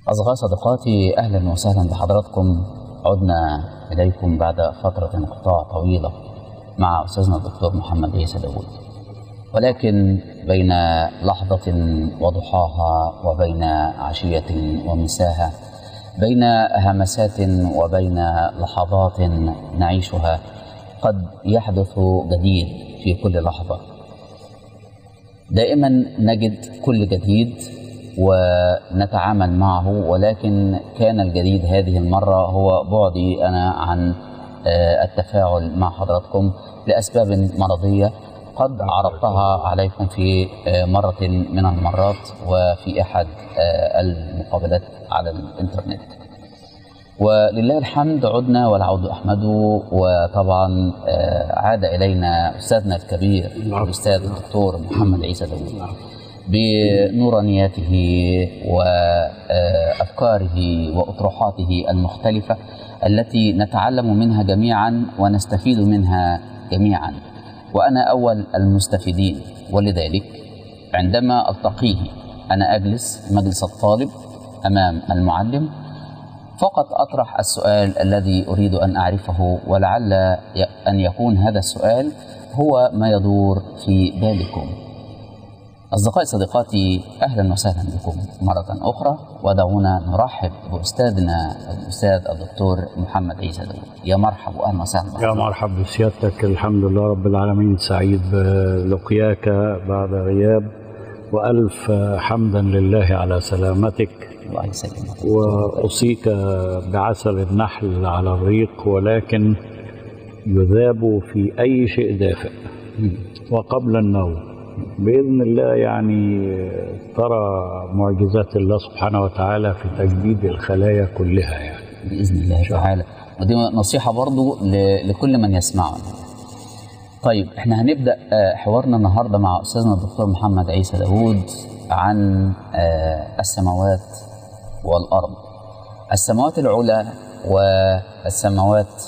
أصغى صديقاتي أهلا وسهلا بحضراتكم عدنا إليكم بعد فترة انقطاع طويلة مع أستاذنا الدكتور محمد عيسى داوود ولكن بين لحظة وضحاها وبين عشية ومساها بين همسات وبين لحظات نعيشها قد يحدث جديد في كل لحظة دائما نجد كل جديد ونتعامل معه ولكن كان الجديد هذه المرة هو بعدي أنا عن التفاعل مع حضراتكم لأسباب مرضية قد عرضتها عليكم في مرة من المرات وفي أحد المقابلات على الإنترنت ولله الحمد عدنا والعود أحمد وطبعا عاد إلينا أستاذنا الكبير الأستاذ الدكتور محمد عيسى داوود بنورانياته وأفكاره وأطروحاته المختلفة التي نتعلم منها جميعا ونستفيد منها جميعا وأنا أول المستفيدين ولذلك عندما ألتقيه أنا أجلس مجلس الطالب أمام المعلم فقط أطرح السؤال الذي أريد أن أعرفه ولعل أن يكون هذا السؤال هو ما يدور في بالكم أصدقائي صديقاتي أهلا وسهلا بكم مرة أخرى ودعونا نرحب بأستاذنا الأستاذ الدكتور محمد عيسى داوود يا مرحبا وأهلا وسهلا يا مرحبا بسيادتك الحمد لله رب العالمين سعيد بلقياك بعد غياب وألف حمدا لله على سلامتك الله يسلمك وأوصيك بعسل النحل على الريق ولكن يذاب في أي شيء دافئ وقبل النوم بإذن الله يعني ترى معجزات الله سبحانه وتعالى في تجديد الخلايا كلها يعني بإذن الله تعالى ودي نصيحة برضو لكل من يسمعنا طيب احنا هنبدأ حوارنا النهاردة مع أستاذنا الدكتور محمد عيسى داوود عن السماوات والأرض السماوات العلى والسماوات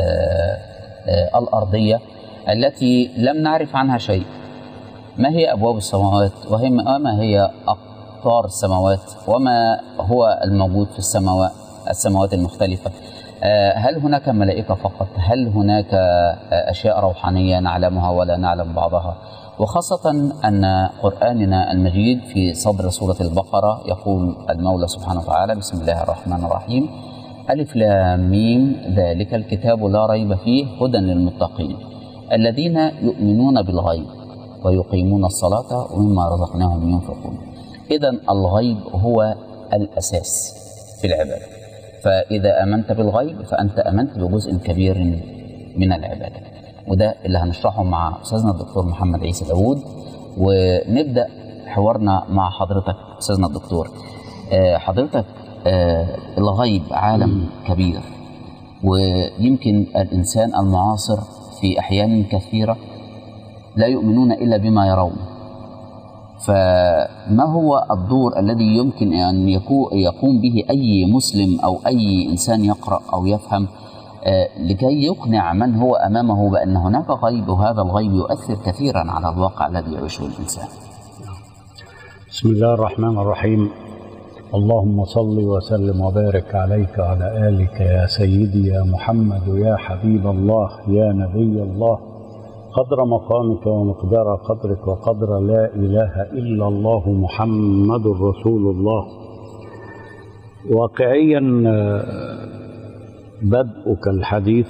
الأرضية التي لم نعرف عنها شيء ما هي أبواب السماوات وما هي أقطار السماوات وما هو الموجود في السماوات السماوات المختلفة هل هناك ملائكة فقط هل هناك أشياء روحانية نعلمها ولا نعلم بعضها وخاصة أن قرآننا المجيد في صدر سورة البقرة يقول المولى سبحانه وتعالى بسم الله الرحمن الرحيم ألف لام ميم ذلك الكتاب لا ريب فيه هدى للمتقين الذين يؤمنون بالغيب ويقيمون الصلاة ومما رزقناهم ينفقون إذا الغيب هو الأساس في العبادة فإذا آمنت بالغيب فأنت آمنت بجزء كبير من العبادة وده اللي هنشرحه مع أستاذنا الدكتور محمد عيسى داوود ونبدأ حوارنا مع حضرتك أستاذنا الدكتور حضرتك الغيب عالم كبير ويمكن الإنسان المعاصر في أحيان كثيرة لا يؤمنون إلا بما يرون فما هو الدور الذي يمكن أن يقوم به أي مسلم أو أي إنسان يقرأ أو يفهم لكي يقنع من هو أمامه بأن هناك غيب وهذا الغيب يؤثر كثيرا على الواقع الذي يعيشه الإنسان بسم الله الرحمن الرحيم اللهم صل وسلم وبارك عليك وعلى آلك يا سيدي يا محمد يا حبيب الله يا نبي الله قدر مقامك ومقدار قدرك وقدر لا إله إلا الله محمد رسول الله واقعيا بدءك الحديث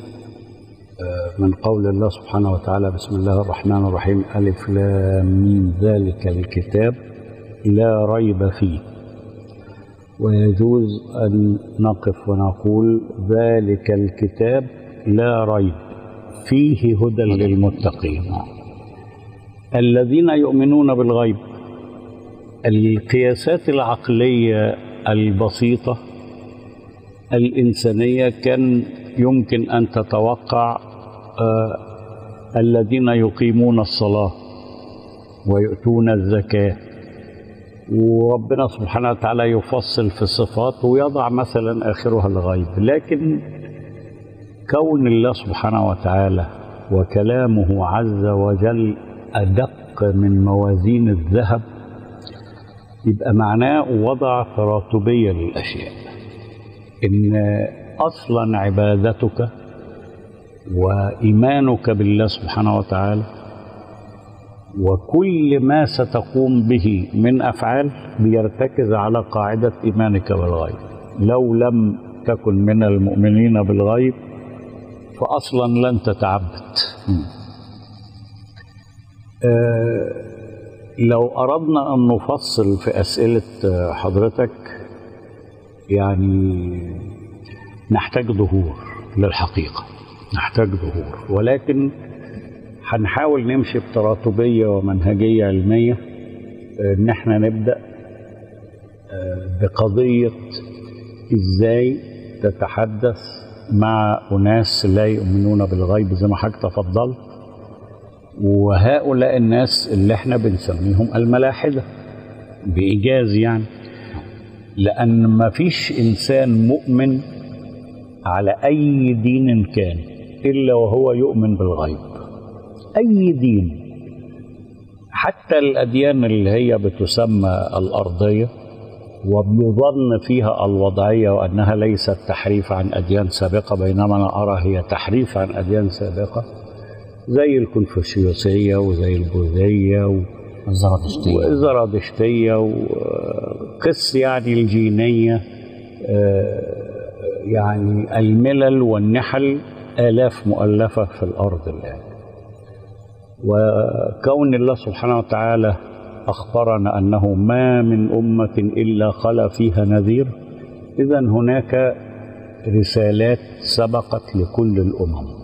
من قول الله سبحانه وتعالى بسم الله الرحمن الرحيم ألف لام ميم ذلك الكتاب لا ريب فيه ويجوز أن نقف ونقول ذلك الكتاب لا ريب فيه هدى للمتقين الذين يؤمنون بالغيب القياسات العقلية البسيطة الإنسانية كان يمكن أن تتوقع آه الذين يقيمون الصلاة ويؤتون الزكاة وربنا سبحانه وتعالى يفصل في الصفات ويضع مثلا آخرها الغيب لكن كون الله سبحانه وتعالى وكلامه عز وجل أدق من موازين الذهب يبقى معناه وضع تراتبية للأشياء إن أصلا عبادتك وإيمانك بالله سبحانه وتعالى وكل ما ستقوم به من أفعال بيرتكز على قاعدة إيمانك بالغيب لو لم تكن من المؤمنين بالغيب فأصلا لن تتعبد آه لو أردنا أن نفصل في أسئلة حضرتك يعني نحتاج ظهور للحقيقة نحتاج ظهور ولكن هنحاول نمشي بتراتبية ومنهجية علمية إن احنا نبدأ بقضية إزاي تتحدث مع أناس لا يؤمنون بالغيب زي ما حضرتك تفضلت وهؤلاء الناس اللي احنا بنسميهم الملاحدة بإيجاز يعني لأن ما فيش إنسان مؤمن على أي دين كان إلا وهو يؤمن بالغيب أي دين حتى الأديان اللي هي بتسمى الأرضية وبيظن فيها الوضعية وأنها ليست تحريف عن أديان سابقة بينما أنا أرى هي تحريف عن أديان سابقة زي الكونفوشيوسية وزي البوذية و... الزرادشتية والزرادشتية وقس يعني الجينية يعني الملل والنحل آلاف مؤلفة في الأرض الآن وكون الله سبحانه وتعالى أخبرنا أنه ما من أمة إلا خلا فيها نذير إذا هناك رسالات سبقت لكل الأمم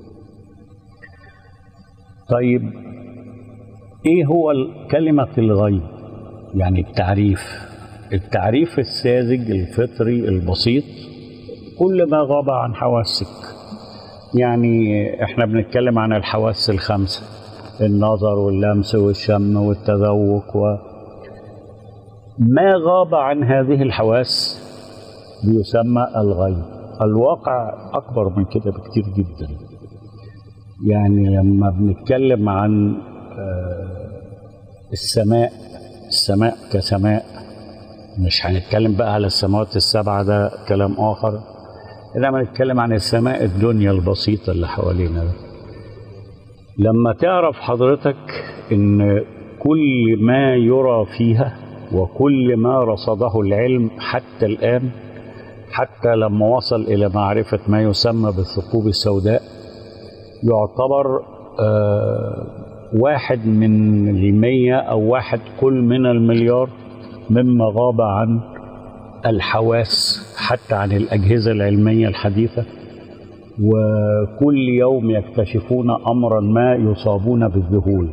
طيب ايه هو كلمة الغيب يعني التعريف التعريف الساذج الفطري البسيط كل ما غاب عن حواسك يعني احنا بنتكلم عن الحواس الخمسة النظر واللمس والشم والتذوق و ما غاب عن هذه الحواس بيسمى الغيب الواقع أكبر من كده بكتير جدا يعني لما بنتكلم عن السماء السماء كسماء مش هنتكلم بقى على السماوات السبعة ده كلام آخر إنما نتكلم عن السماء الدنيا البسيطة اللي حوالينا ده لما تعرف حضرتك إن كل ما يرى فيها وكل ما رصده العلم حتى الآن حتى لما وصل إلى معرفة ما يسمى بالثقوب السوداء يعتبر آه واحد من المية أو واحد كل من المليار مما غاب عن الحواس حتى عن الأجهزة العلمية الحديثة وكل يوم يكتشفون أمرا ما يصابون بالذهول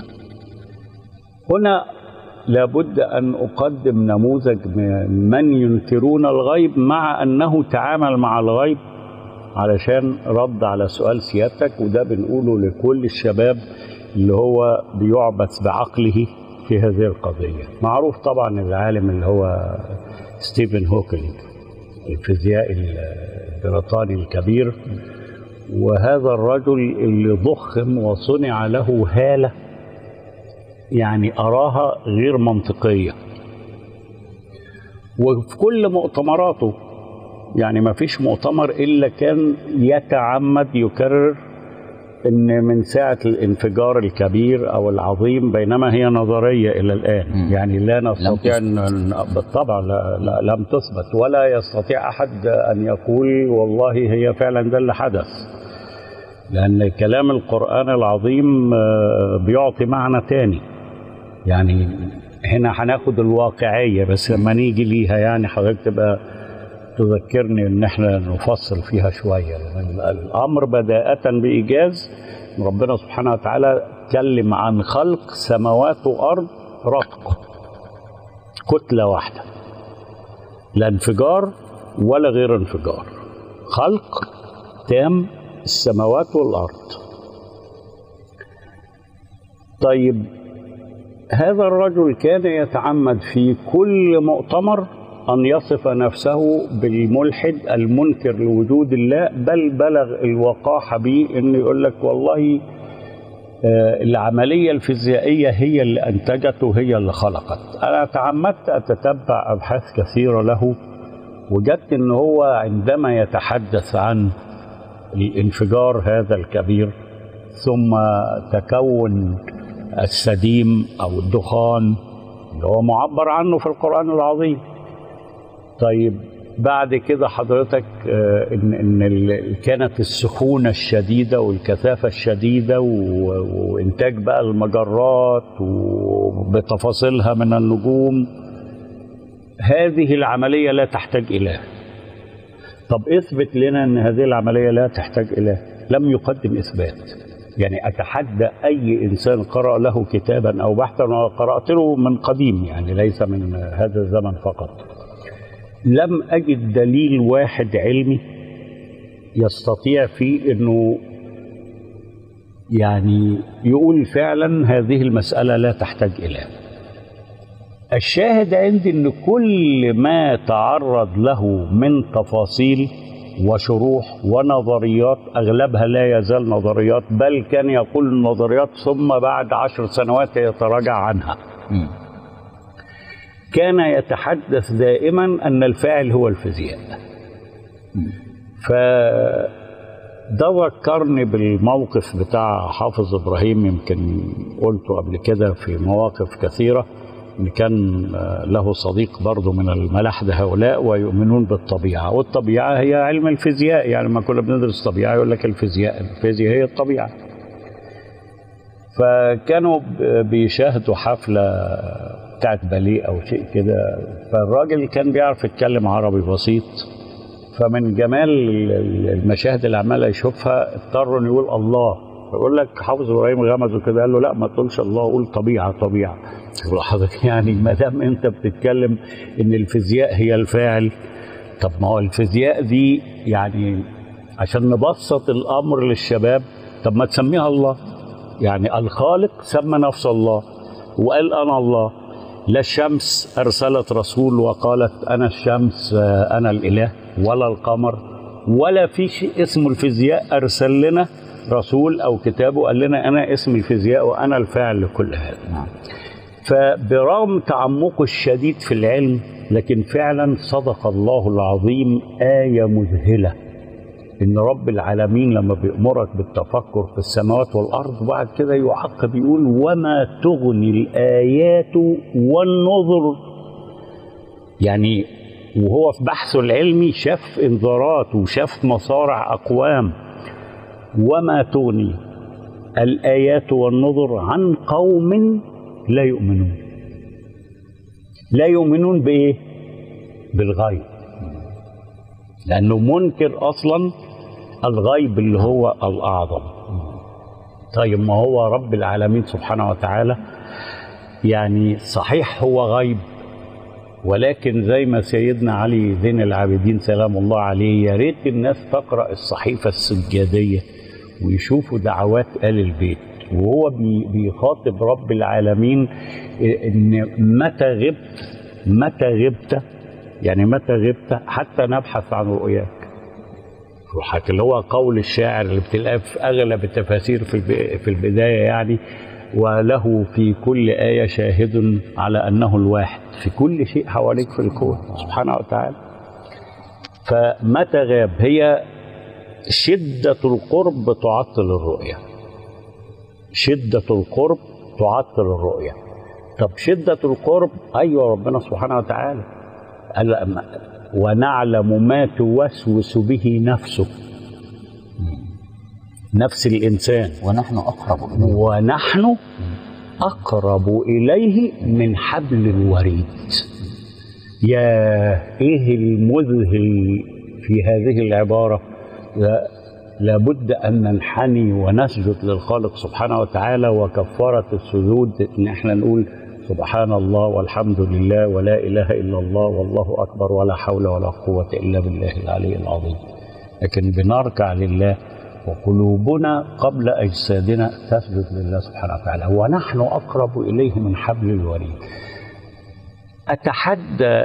هنا لابد أن أقدم نموذج من من ينكرون الغيب مع أنه تعامل مع الغيب علشان رد على سؤال سيادتك وده بنقوله لكل الشباب اللي هو بيعبث بعقله في هذه القضية معروف طبعا العالم اللي هو ستيفن هوكينج الفيزيائي البريطاني الكبير وهذا الرجل اللي ضخم وصنع له هالة يعني أراها غير منطقية وفي كل مؤتمراته يعني ما فيش مؤتمر إلا كان يتعمد يكرر ان من ساعه الانفجار الكبير او العظيم بينما هي نظريه الى الان مم. يعني لا نستطيع لم ان بالطبع لا, لا لم تثبت ولا يستطيع احد ان يقول والله هي فعلا ده اللي حدث لان كلام القران العظيم آه، بيعطي معنى تاني يعني هنا هناخد الواقعيه بس لما نيجي ليها يعني حضرتك تبقى تذكرني ان احنا نفصل فيها شويه لأن الامر بداءة بايجاز ربنا سبحانه وتعالى اتكلم عن خلق سماوات وارض رتق كتله واحده لا انفجار ولا غير انفجار خلق تام السماوات والارض طيب هذا الرجل كان يتعمد في كل مؤتمر أن يصف نفسه بالملحد المنكر لوجود الله بل بلغ الوقاحة به أنه يقول لك والله آه، العملية الفيزيائية هي اللي أنتجت وهي اللي خلقت أنا تعمدت أتتبع أبحاث كثيرة له وجدت أن هو عندما يتحدث عن الانفجار هذا الكبير ثم تكون السديم أو الدخان اللي هو معبر عنه في القرآن العظيم طيب بعد كده حضرتك آه، ان ان ال- كانت السخونه الشديده والكثافه الشديده و- وانتاج بقى المجرات وبتفاصيلها من النجوم هذه العمليه لا تحتاج اله طب اثبت لنا ان هذه العمليه لا تحتاج اله لم يقدم اثبات يعني اتحدى اي انسان قرا له كتابا او بحثا وقرات له من قديم يعني ليس من هذا الزمن فقط لم أجد دليل واحد علمي يستطيع فيه أنه يعني يقول فعلا هذه المسألة لا تحتاج إلى الشاهد عندي أن كل ما تعرض له من تفاصيل وشروح ونظريات أغلبها لا يزال نظريات بل كان يقول النظريات ثم بعد عشر سنوات يتراجع عنها مم. كان يتحدث دائما ان الفاعل هو الفيزياء ف ده ذكرني بالموقف بتاع حافظ ابراهيم يمكن قلته قبل كده في مواقف كثيره ان كان آه، له صديق برضه من الملاحده هؤلاء ويؤمنون بالطبيعه والطبيعه هي علم الفيزياء يعني لما كنا بندرس طبيعه يقول لك الفيزياء الفيزياء هي الطبيعه فكانوا ب- بيشاهدوا حفلة بتاعت باليه أو شيء كده فالراجل كان بيعرف يتكلم عربي بسيط فمن جمال ال- ال- المشاهد اللي عمال يشوفها اضطر انه يقول الله فيقول لك حافظ ابراهيم غمزه كده قال له لا ما تقولش الله قول طبيعه طبيعه يقول حضرتك يعني ما دام انت بتتكلم ان الفيزياء هي الفاعل طب ما هو الفيزياء دي يعني عشان نبسط الامر للشباب طب ما تسميها الله يعني الخالق سمى نفسه الله وقال انا الله لا الشمس ارسلت رسول وقالت انا الشمس آه، انا الاله ولا القمر ولا في شيء اسمه الفيزياء ارسل لنا رسول او كتاب وقال لنا انا اسم الفيزياء وانا الفاعل لكل هذا نعم فبرغم تعمقه الشديد في العلم لكن فعلا صدق الله العظيم آية مذهلة إن رب العالمين لما بيأمرك بالتفكر في السماوات والأرض وبعد كده يعقب يقول وما تغني الآيات والنظر يعني وهو في بحثه العلمي شاف انذارات وشاف مصارع أقوام وما تغني الآيات والنظر عن قوم لا يؤمنون لا يؤمنون بإيه؟ بالغيب لأنه منكر أصلا الغيب اللي هو الأعظم طيب ما هو رب العالمين سبحانه وتعالى يعني صحيح هو غيب ولكن زي ما سيدنا علي زين العابدين سلام الله عليه يا ريت الناس تقرا الصحيفه السجاديه ويشوفوا دعوات ال البيت وهو بي- بيخاطب رب العالمين ان متى غبت متى غبت يعني متى غبت حتى نبحث عن رؤياك روحك اللي هو قول الشاعر اللي بتلاقيه في اغلب التفاسير في الب- في البدايه يعني وله في كل آية شاهد على أنه الواحد في كل شيء حواليك في الكون سبحانه وتعالى فمتى غاب هي شدة القرب تعطل الرؤية شدة القرب تعطل الرؤية طب شدة القرب أيوة ربنا سبحانه وتعالى قال أما- ونعلم ما توسوس به نفسه نفس الإنسان ونحن أقرب إليه ونحن أقرب إليه من حبل الوريد يا إيه المذهل في هذه العبارة لا لابد أن ننحني ونسجد للخالق سبحانه وتعالى وكفارة السجود إن إحنا نقول سبحان الله والحمد لله ولا إله إلا الله والله أكبر ولا حول ولا قوة إلا بالله العلي العظيم لكن بنركع لله وقلوبنا قبل أجسادنا تسجد لله سبحانه وتعالى ونحن أقرب إليه من حبل الوريد أتحدى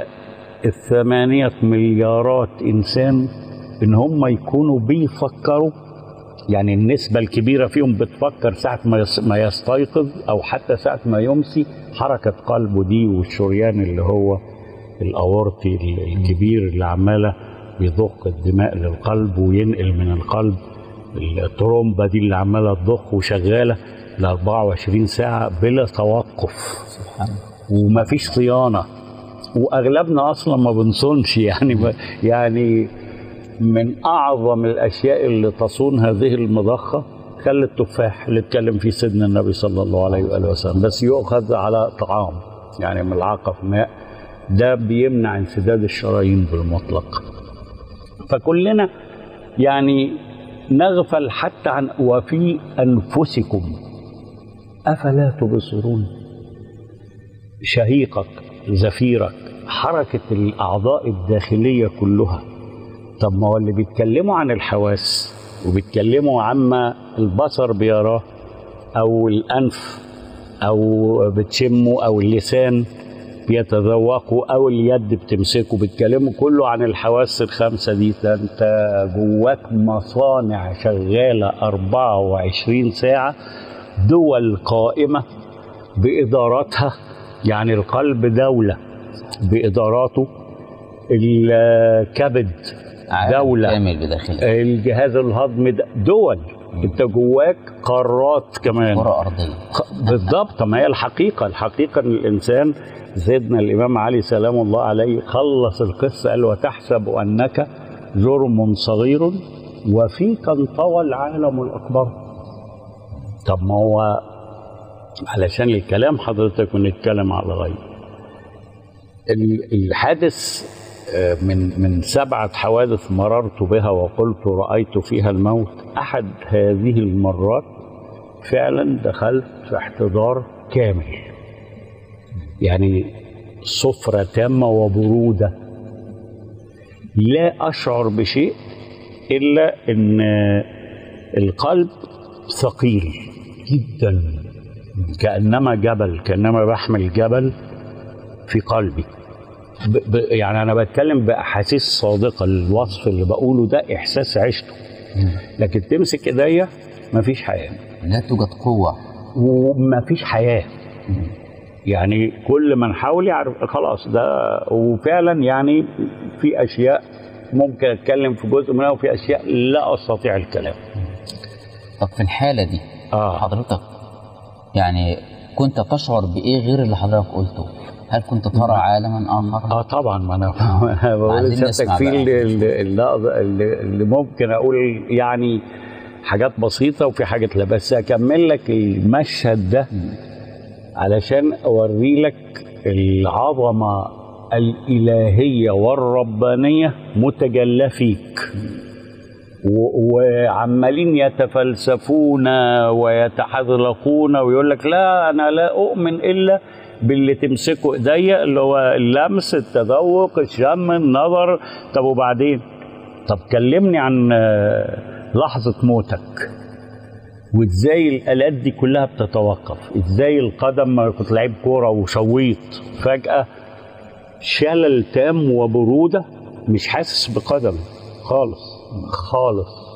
الثمانية مليارات إنسان إن هم يكونوا بيفكروا يعني النسبة الكبيرة فيهم بتفكر ساعة ما يس- ما يستيقظ أو حتى ساعة ما يمسي حركة قلبه دي والشريان اللي هو الأورطي ال- الكبير اللي عمالة بيضخ الدماء للقلب وينقل من القلب الترومبة دي اللي عمالة تضخ وشغالة ل 24 ساعة بلا توقف سبحان الله وما فيش صيانه واغلبنا اصلا ما بنصونش يعني ب- يعني من اعظم الاشياء اللي تصون هذه المضخه خل التفاح اللي اتكلم فيه سيدنا النبي صلى الله عليه واله وسلم بس يؤخذ على طعام يعني ملعقه في ماء ده بيمنع انسداد الشرايين بالمطلق فكلنا يعني نغفل حتى عن وفي انفسكم افلا تبصرون شهيقك زفيرك حركة الأعضاء الداخلية كلها طب ما هو اللي بيتكلموا عن الحواس وبيتكلموا عما البصر بيراه أو الأنف أو بتشمه أو اللسان بيتذوقوا أو اليد بتمسكه بيتكلموا كله عن الحواس الخمسة دي ده أنت جواك مصانع شغالة 24 ساعة دول قائمة بإداراتها يعني القلب دولة بإداراته الكبد عالم دولة كامل بداخله الجهاز الهضمي ده دول انت جواك قارات كمان كرة أرضية خ- بالضبط ما هي الحقيقة الحقيقة ان الانسان سيدنا الامام علي سلام الله عليه خلص القصة قال وتحسب انك جرم صغير وفيك انطوى العالم الاكبر طب ما هو علشان الكلام حضرتك ونتكلم على غير ال- الحادث آه، من من سبعة حوادث مررت بها وقلت رأيت فيها الموت أحد هذه المرات فعلا دخلت في احتضار كامل يعني صفرة تامة وبرودة لا أشعر بشيء إلا أن القلب ثقيل جدا كأنما جبل كأنما بحمل جبل في قلبي ب ب يعني أنا بتكلم بأحاسيس صادقة الوصف اللي بقوله ده إحساس عشته لكن تمسك إيديا مفيش حياة لا توجد قوة ومفيش حياة يعني كل من حولي عارف خلاص ده وفعلا يعني في أشياء ممكن أتكلم في جزء منها وفي أشياء لا أستطيع الكلام طب في الحالة دي آه. حضرتك يعني كنت تشعر بإيه غير اللي حضرتك قلته؟ هل كنت ترى عالما آخر؟ اه طبعا ما انا أنا بقول عايزين لسيادتك نسمع في بقى. اللي, اللي, اللي, اللي, اللي ممكن اقول يعني حاجات بسيطه وفي حاجات لا بس اكمل لك المشهد ده علشان اوري لك العظمه الالهيه والربانيه متجلى فيك و- وعمالين يتفلسفون ويتحذلقون ويقول لك لا انا لا اؤمن الا باللي تمسكه ايديا اللي هو اللمس التذوق الشم النظر طب وبعدين طب كلمني عن آه، لحظه موتك وازاي الالات دي كلها بتتوقف ازاي القدم ما كنت لعيب كوره وشويط فجاه شلل تام وبروده مش حاسس بقدم خالص خالص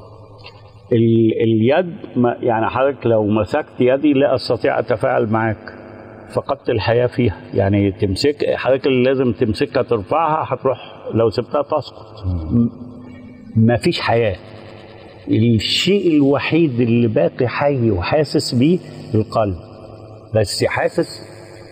ال اليد ما يعني حضرتك لو مسكت يدي لا استطيع اتفاعل معاك فقدت الحياه فيها يعني تمسك حضرتك اللي لازم تمسكها ترفعها هتروح لو سبتها تسقط م- مفيش حياه الشيء الوحيد اللي باقي حي وحاسس بيه القلب بس حاسس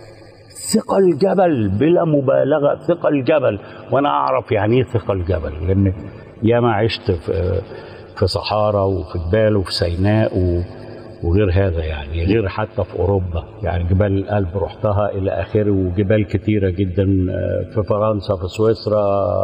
ثقل جبل بلا مبالغه ثقل جبل وانا اعرف يعني ايه ثقل جبل لان ياما عشت في في صحارى وفي جبال وفي سيناء و وغير هذا يعني غير حتى في اوروبا يعني جبال الألب رحتها الى اخره وجبال كتيره جدا آه، في فرنسا في سويسرا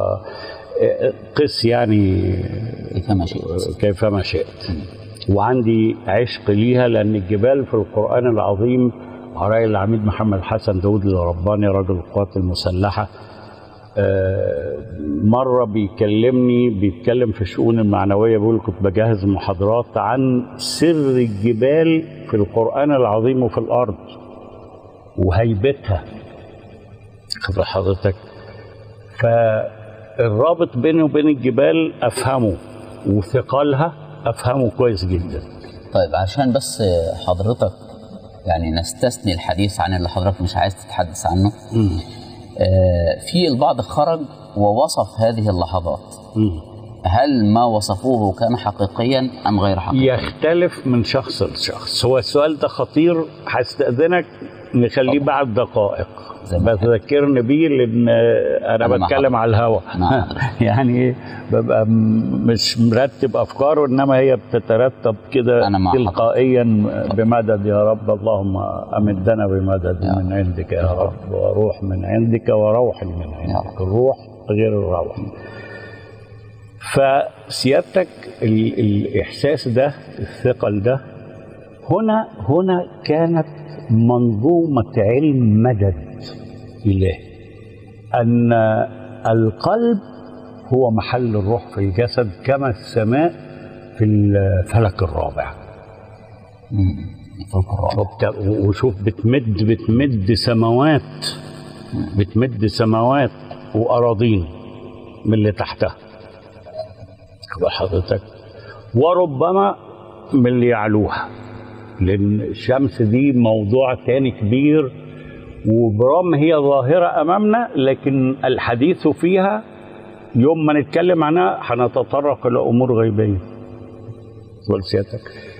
آه، قس يعني كيفما شئت كيفما شئت وعندي عشق ليها لأن الجبال في القرآن العظيم على العميد محمد حسن داود الرباني رجل القوات المسلحة آه، مرة بيكلمني بيتكلم في الشؤون المعنوية بيقول كنت بجهز محاضرات عن سر الجبال في القرآن العظيم وفي الأرض وهيبتها خبر حضرتك فالرابط بيني وبين الجبال افهمه وثقلها افهمه كويس جدا طيب عشان بس حضرتك يعني نستثني الحديث عن اللي حضرتك مش عايز تتحدث عنه آه، في البعض خرج ووصف هذه اللحظات هل ما وصفوه كان حقيقيا ام غير حقيقي؟ يختلف من شخص لشخص هو السؤال ده خطير هستأذنك نخليه بعد دقائق زي ما بس ذكرني بيه لان انا أنا مع بتكلم على الهوا نعم. يعني إيه، ببقى م- مش مرتب افكاره انما هي بتترتب كده أنا مع تلقائيا بمدد يا رب اللهم امدنا بمدد يا من عندك يا رب وروح من عندك وروح من عندك الروح غير الروح فسيادتك ال- الاحساس ده الثقل ده هنا هنا كانت منظومه علم مدد الهي ان القلب هو محل الروح في الجسد كما السماء في الفلك الرابع مم. في القرآن وبت- وشوف بتمد بتمد سماوات بتمد سماوات واراضين من اللي تحتها خد حضرتك وربما من اللي يعلوها لان الشمس دي موضوع تاني كبير وبرغم هي ظاهره امامنا لكن الحديث فيها يوم ما نتكلم عنها هنتطرق الى امور غيبيه قول سيادتك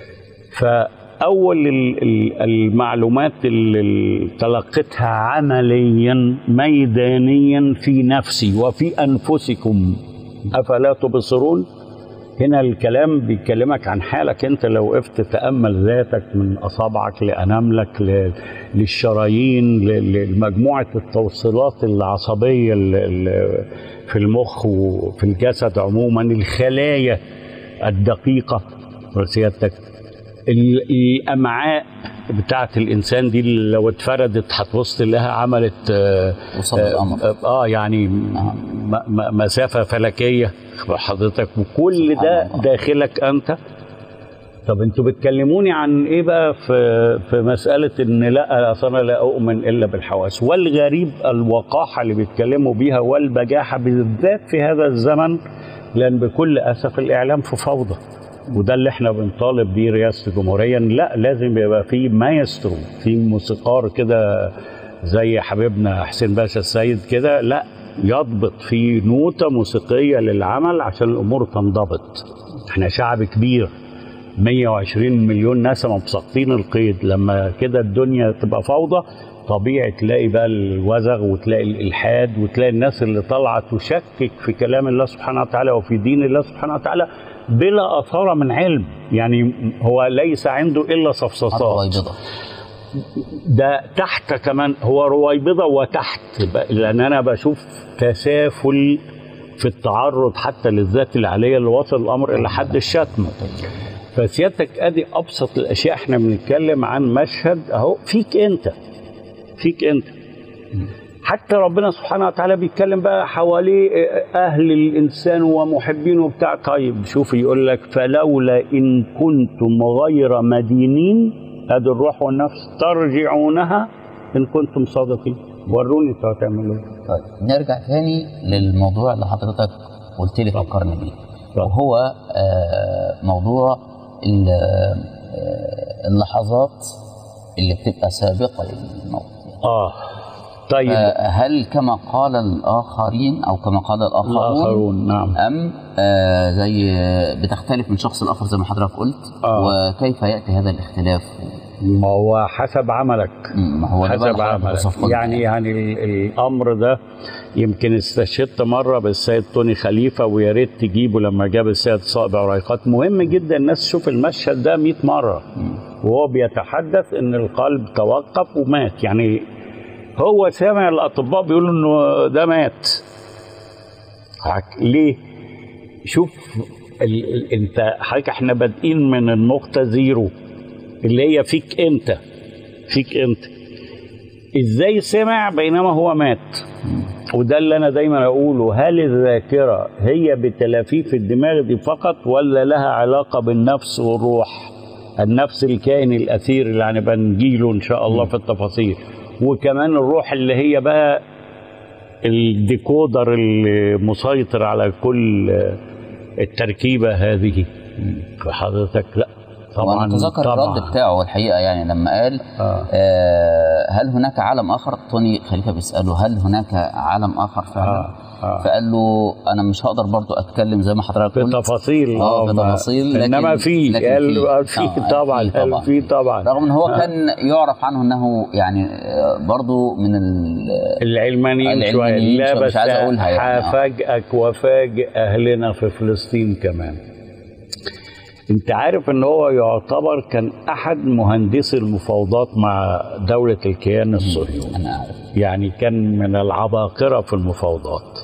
فاول ال- ال- المعلومات اللي تلقيتها عمليا ميدانيا في نفسي وفي انفسكم افلا تبصرون هنا الكلام بيكلمك عن حالك انت لو وقفت تامل ذاتك من اصابعك لاناملك ل- للشرايين ل- لمجموعه التوصيلات العصبيه ال- ال- في المخ وفي الجسد عموما الخلايا الدقيقه سيادتك ال- الامعاء بتاعت الانسان دي اللي لو اتفردت هتبص لها عملت آه، وصل الامر اه آه، يعني م- م- مسافه فلكيه حضرتك وكل سبحان ده الله. داخلك انت طب انتوا بتكلموني عن ايه بقى في في مساله ان لا اصل انا لا اؤمن الا بالحواس والغريب الوقاحه اللي بيتكلموا بيها والبجاحه بالذات في هذا الزمن لان بكل اسف الاعلام في فوضى وده اللي احنا بنطالب بيه رئاسه الجمهوريه إن لا لازم يبقى في مايسترو في موسيقار كده زي حبيبنا حسين باشا السيد كده لا يضبط في نوتة موسيقية للعمل عشان الأمور تنضبط احنا شعب كبير 120 مليون نسمة مسقطين القيد لما كده الدنيا تبقى فوضى طبيعي تلاقي بقى الوزغ وتلاقي الإلحاد وتلاقي الناس اللي طالعة تشكك في كلام الله سبحانه وتعالى وفي دين الله سبحانه وتعالى بلا أثارة من علم يعني هو ليس عنده إلا صفصفات الرويبضة ده تحت كمان هو رويبضة وتحت ب- لأن أنا بشوف تسافل في التعرض حتى للذات العالية اللي وصل الأمر إلى حد الشتم فسيادتك أدي أبسط الأشياء إحنا بنتكلم عن مشهد أهو فيك أنت فيك أنت حتى ربنا سبحانه وتعالى بيتكلم بقى حواليه اهل الانسان ومحبينه وبتاع طيب شوف يقول لك فلولا ان كنتم غير مدينين ادي الروح والنفس ترجعونها ان كنتم صادقين وروني انتوا هتعملوا ايه طيب نرجع تاني للموضوع اللي حضرتك قلت لي فكرني بيه وهو آه، موضوع ال- آه، اللحظات اللي بتبقى سابقة للموت اه طيب آه، هل كما قال الآخرين أو كما قال الآخرون الاخرون نعم أم آه، زي بتختلف من شخص لآخر زي ما حضرتك قلت آه. وكيف يأتي هذا الاختلاف ما هو حسب عملك ما هو ده بقى حسب اللي حضرتك عملك وصفته يعني يعني ال- الامر ده يمكن استشهدت مره بالسيد توني خليفه ويا ريت تجيبه لما جاب السيد صائب عريقات مهم جدا الناس تشوف المشهد ده 100 مره وهو بيتحدث ان القلب توقف ومات يعني هو سامع الاطباء بيقولوا انه ده مات حك- ليه؟ شوف ال... ال... انت حضرتك احنا بادئين من النقطه زيرو اللي هي فيك انت فيك انت ازاي سمع بينما هو مات وده اللي انا دايما اقوله هل الذاكره هي بتلافيف الدماغ دي فقط ولا لها علاقه بالنفس والروح النفس الكائن الاثير اللي هنبقى نجيله ان شاء الله في التفاصيل وكمان الروح اللي هي بقى الديكودر المسيطر على كل التركيبه هذه حضرتك لا طبعا وانا اتذكر طبعا الرد بتاعه الحقيقه يعني لما قال آه. آه هل هناك عالم اخر توني خليفه بيساله هل هناك عالم اخر فعلا آه. آه. فقال له انا مش هقدر برضو اتكلم زي ما حضرتك قلت بتفاصيل اه ما- بتفاصيل لكن انما في لكن قال في. قال في آه، طبعا في قال في طبعا رغم ان هو كان يعرف عنه انه يعني آه، برضو من ال العلمانيين شويه العلمانيين لا شوية، بس مش عايز أقولها يعني، آه. هفاجئك وفاجئ اهلنا في فلسطين كمان انت عارف ان هو يعتبر كان احد مهندسي المفاوضات مع دوله الكيان الصهيوني انا عارف يعني كان من العباقرة في المفاوضات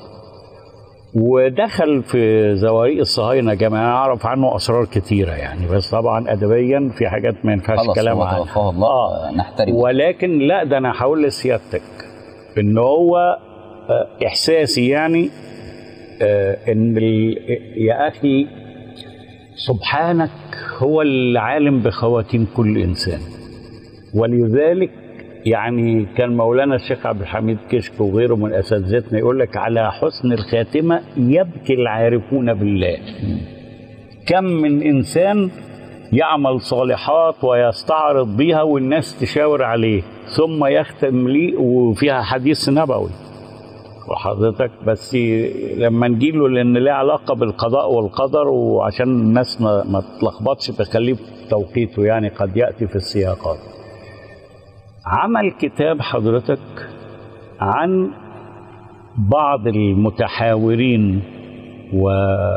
ودخل في زواريق الصهاينة جماعة أعرف عنه أسرار كتيرة يعني بس طبعا أدبيا في حاجات ما ينفعش خلاص كلام هو عنها توفاه الله آه. آه. نحترم ولكن لا ده أنا هقول لسيادتك إن هو آه، إحساسي يعني آه، إن ال- يا أخي سبحانك هو العالم بخواتيم كل إنسان ولذلك يعني كان مولانا الشيخ عبد الحميد كشك وغيره من اساتذتنا يقول لك على حسن الخاتمه يبكي العارفون بالله كم من انسان يعمل صالحات ويستعرض بها والناس تشاور عليه ثم يختم لي وفيها حديث نبوي وحضرتك بس لما نجيله لان ليه علاقه بالقضاء والقدر وعشان الناس ما, ما تتلخبطش تخليه في توقيته يعني قد ياتي في السياقات عمل كتاب حضرتك عن بعض المتحاورين و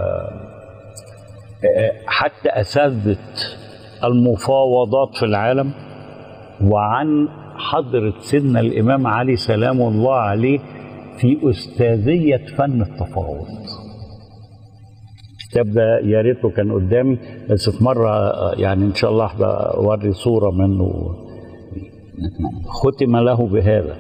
حتى اساتذه المفاوضات في العالم وعن حضرة سيدنا الإمام علي سلام الله عليه في أستاذية فن التفاوض الكتاب ده يا ريته كان قدامي بس في مرة يعني إن شاء الله هبقى أوري صورة منه نتمنى ختم له بهذا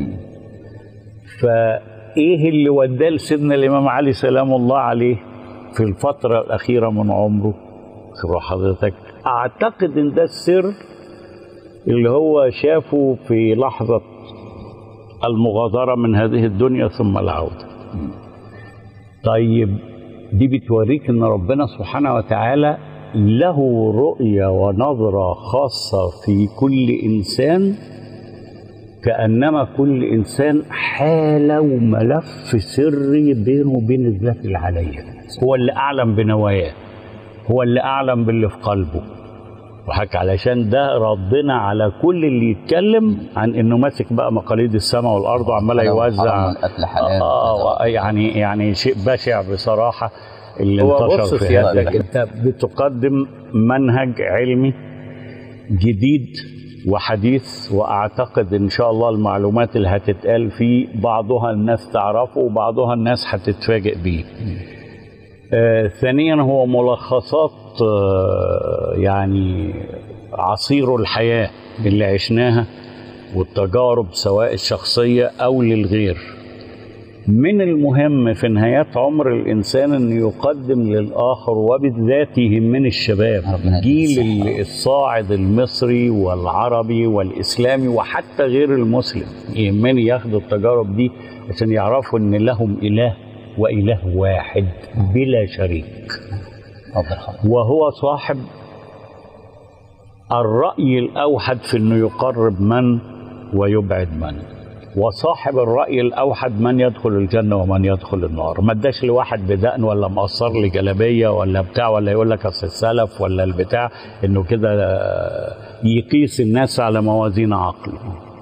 فايه اللي وداه لسيدنا الامام علي سلام الله عليه في الفتره الاخيره من عمره خبر حضرتك اعتقد ان ده السر اللي هو شافه في لحظه المغادره من هذه الدنيا ثم العوده طيب دي بتوريك ان ربنا سبحانه وتعالى له رؤيه ونظره خاصه في كل انسان كانما كل انسان حاله وملف سري بينه وبين الذات العليه هو اللي اعلم بنواياه هو اللي اعلم باللي في قلبه وحكى علشان ده ردنا على كل اللي يتكلم عن انه ماسك بقى مقاليد السماء والارض وعمال يوزع حرام القتل حلال آه يعني يعني شيء بشع بصراحه اللي هو انتشر بص في سيادتك، هذا انت بتقدم منهج علمي جديد وحديث واعتقد ان شاء الله المعلومات اللي هتتقال فيه بعضها الناس تعرفه وبعضها الناس هتتفاجئ بيه. آه ثانيا هو ملخصات آه يعني عصير الحياه اللي عشناها والتجارب سواء الشخصيه او للغير. من المهم في نهايات عمر الانسان انه يقدم للاخر وبالذات يهمني الشباب ربنا يديك جيل الصحة. الصاعد المصري والعربي والاسلامي وحتى غير المسلم يهمني ياخدوا التجارب دي عشان يعرفوا ان لهم اله واله واحد بلا شريك اتفضل حضرتك وهو صاحب الرأي الأوحد في أنه يقرب من ويبعد من وصاحب الرأي الأوحد من يدخل الجنة ومن يدخل النار ما اداش لواحد بدقن ولا مقصر لي جلابية ولا بتاع ولا يقول لك أصل السلف ولا البتاع إنه كده آه، يقيس الناس على موازين عقله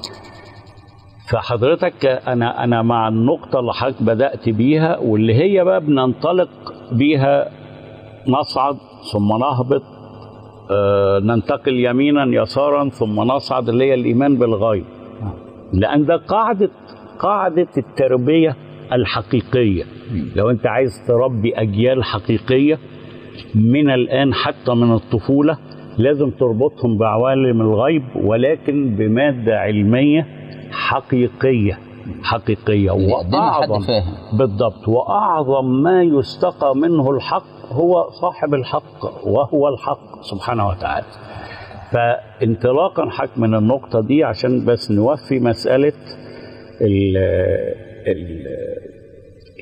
فحضرتك انا انا مع النقطه اللي حضرتك بدات بيها واللي هي بقى بننطلق بيها نصعد ثم نهبط آه، ننتقل يمينا يسارا ثم نصعد اللي هي الايمان بالغيب لان ده قاعده قاعده التربيه الحقيقيه لو انت عايز تربي اجيال حقيقيه من الان حتى من الطفوله لازم تربطهم بعوالم الغيب ولكن بماده علميه حقيقيه حقيقيه اللي يقدمها حد واعظم فاهم بالضبط واعظم ما يستقى منه الحق هو صاحب الحق وهو الحق سبحانه وتعالى فانطلاقا حق من النقطة دي عشان بس نوفي مسألة ال ال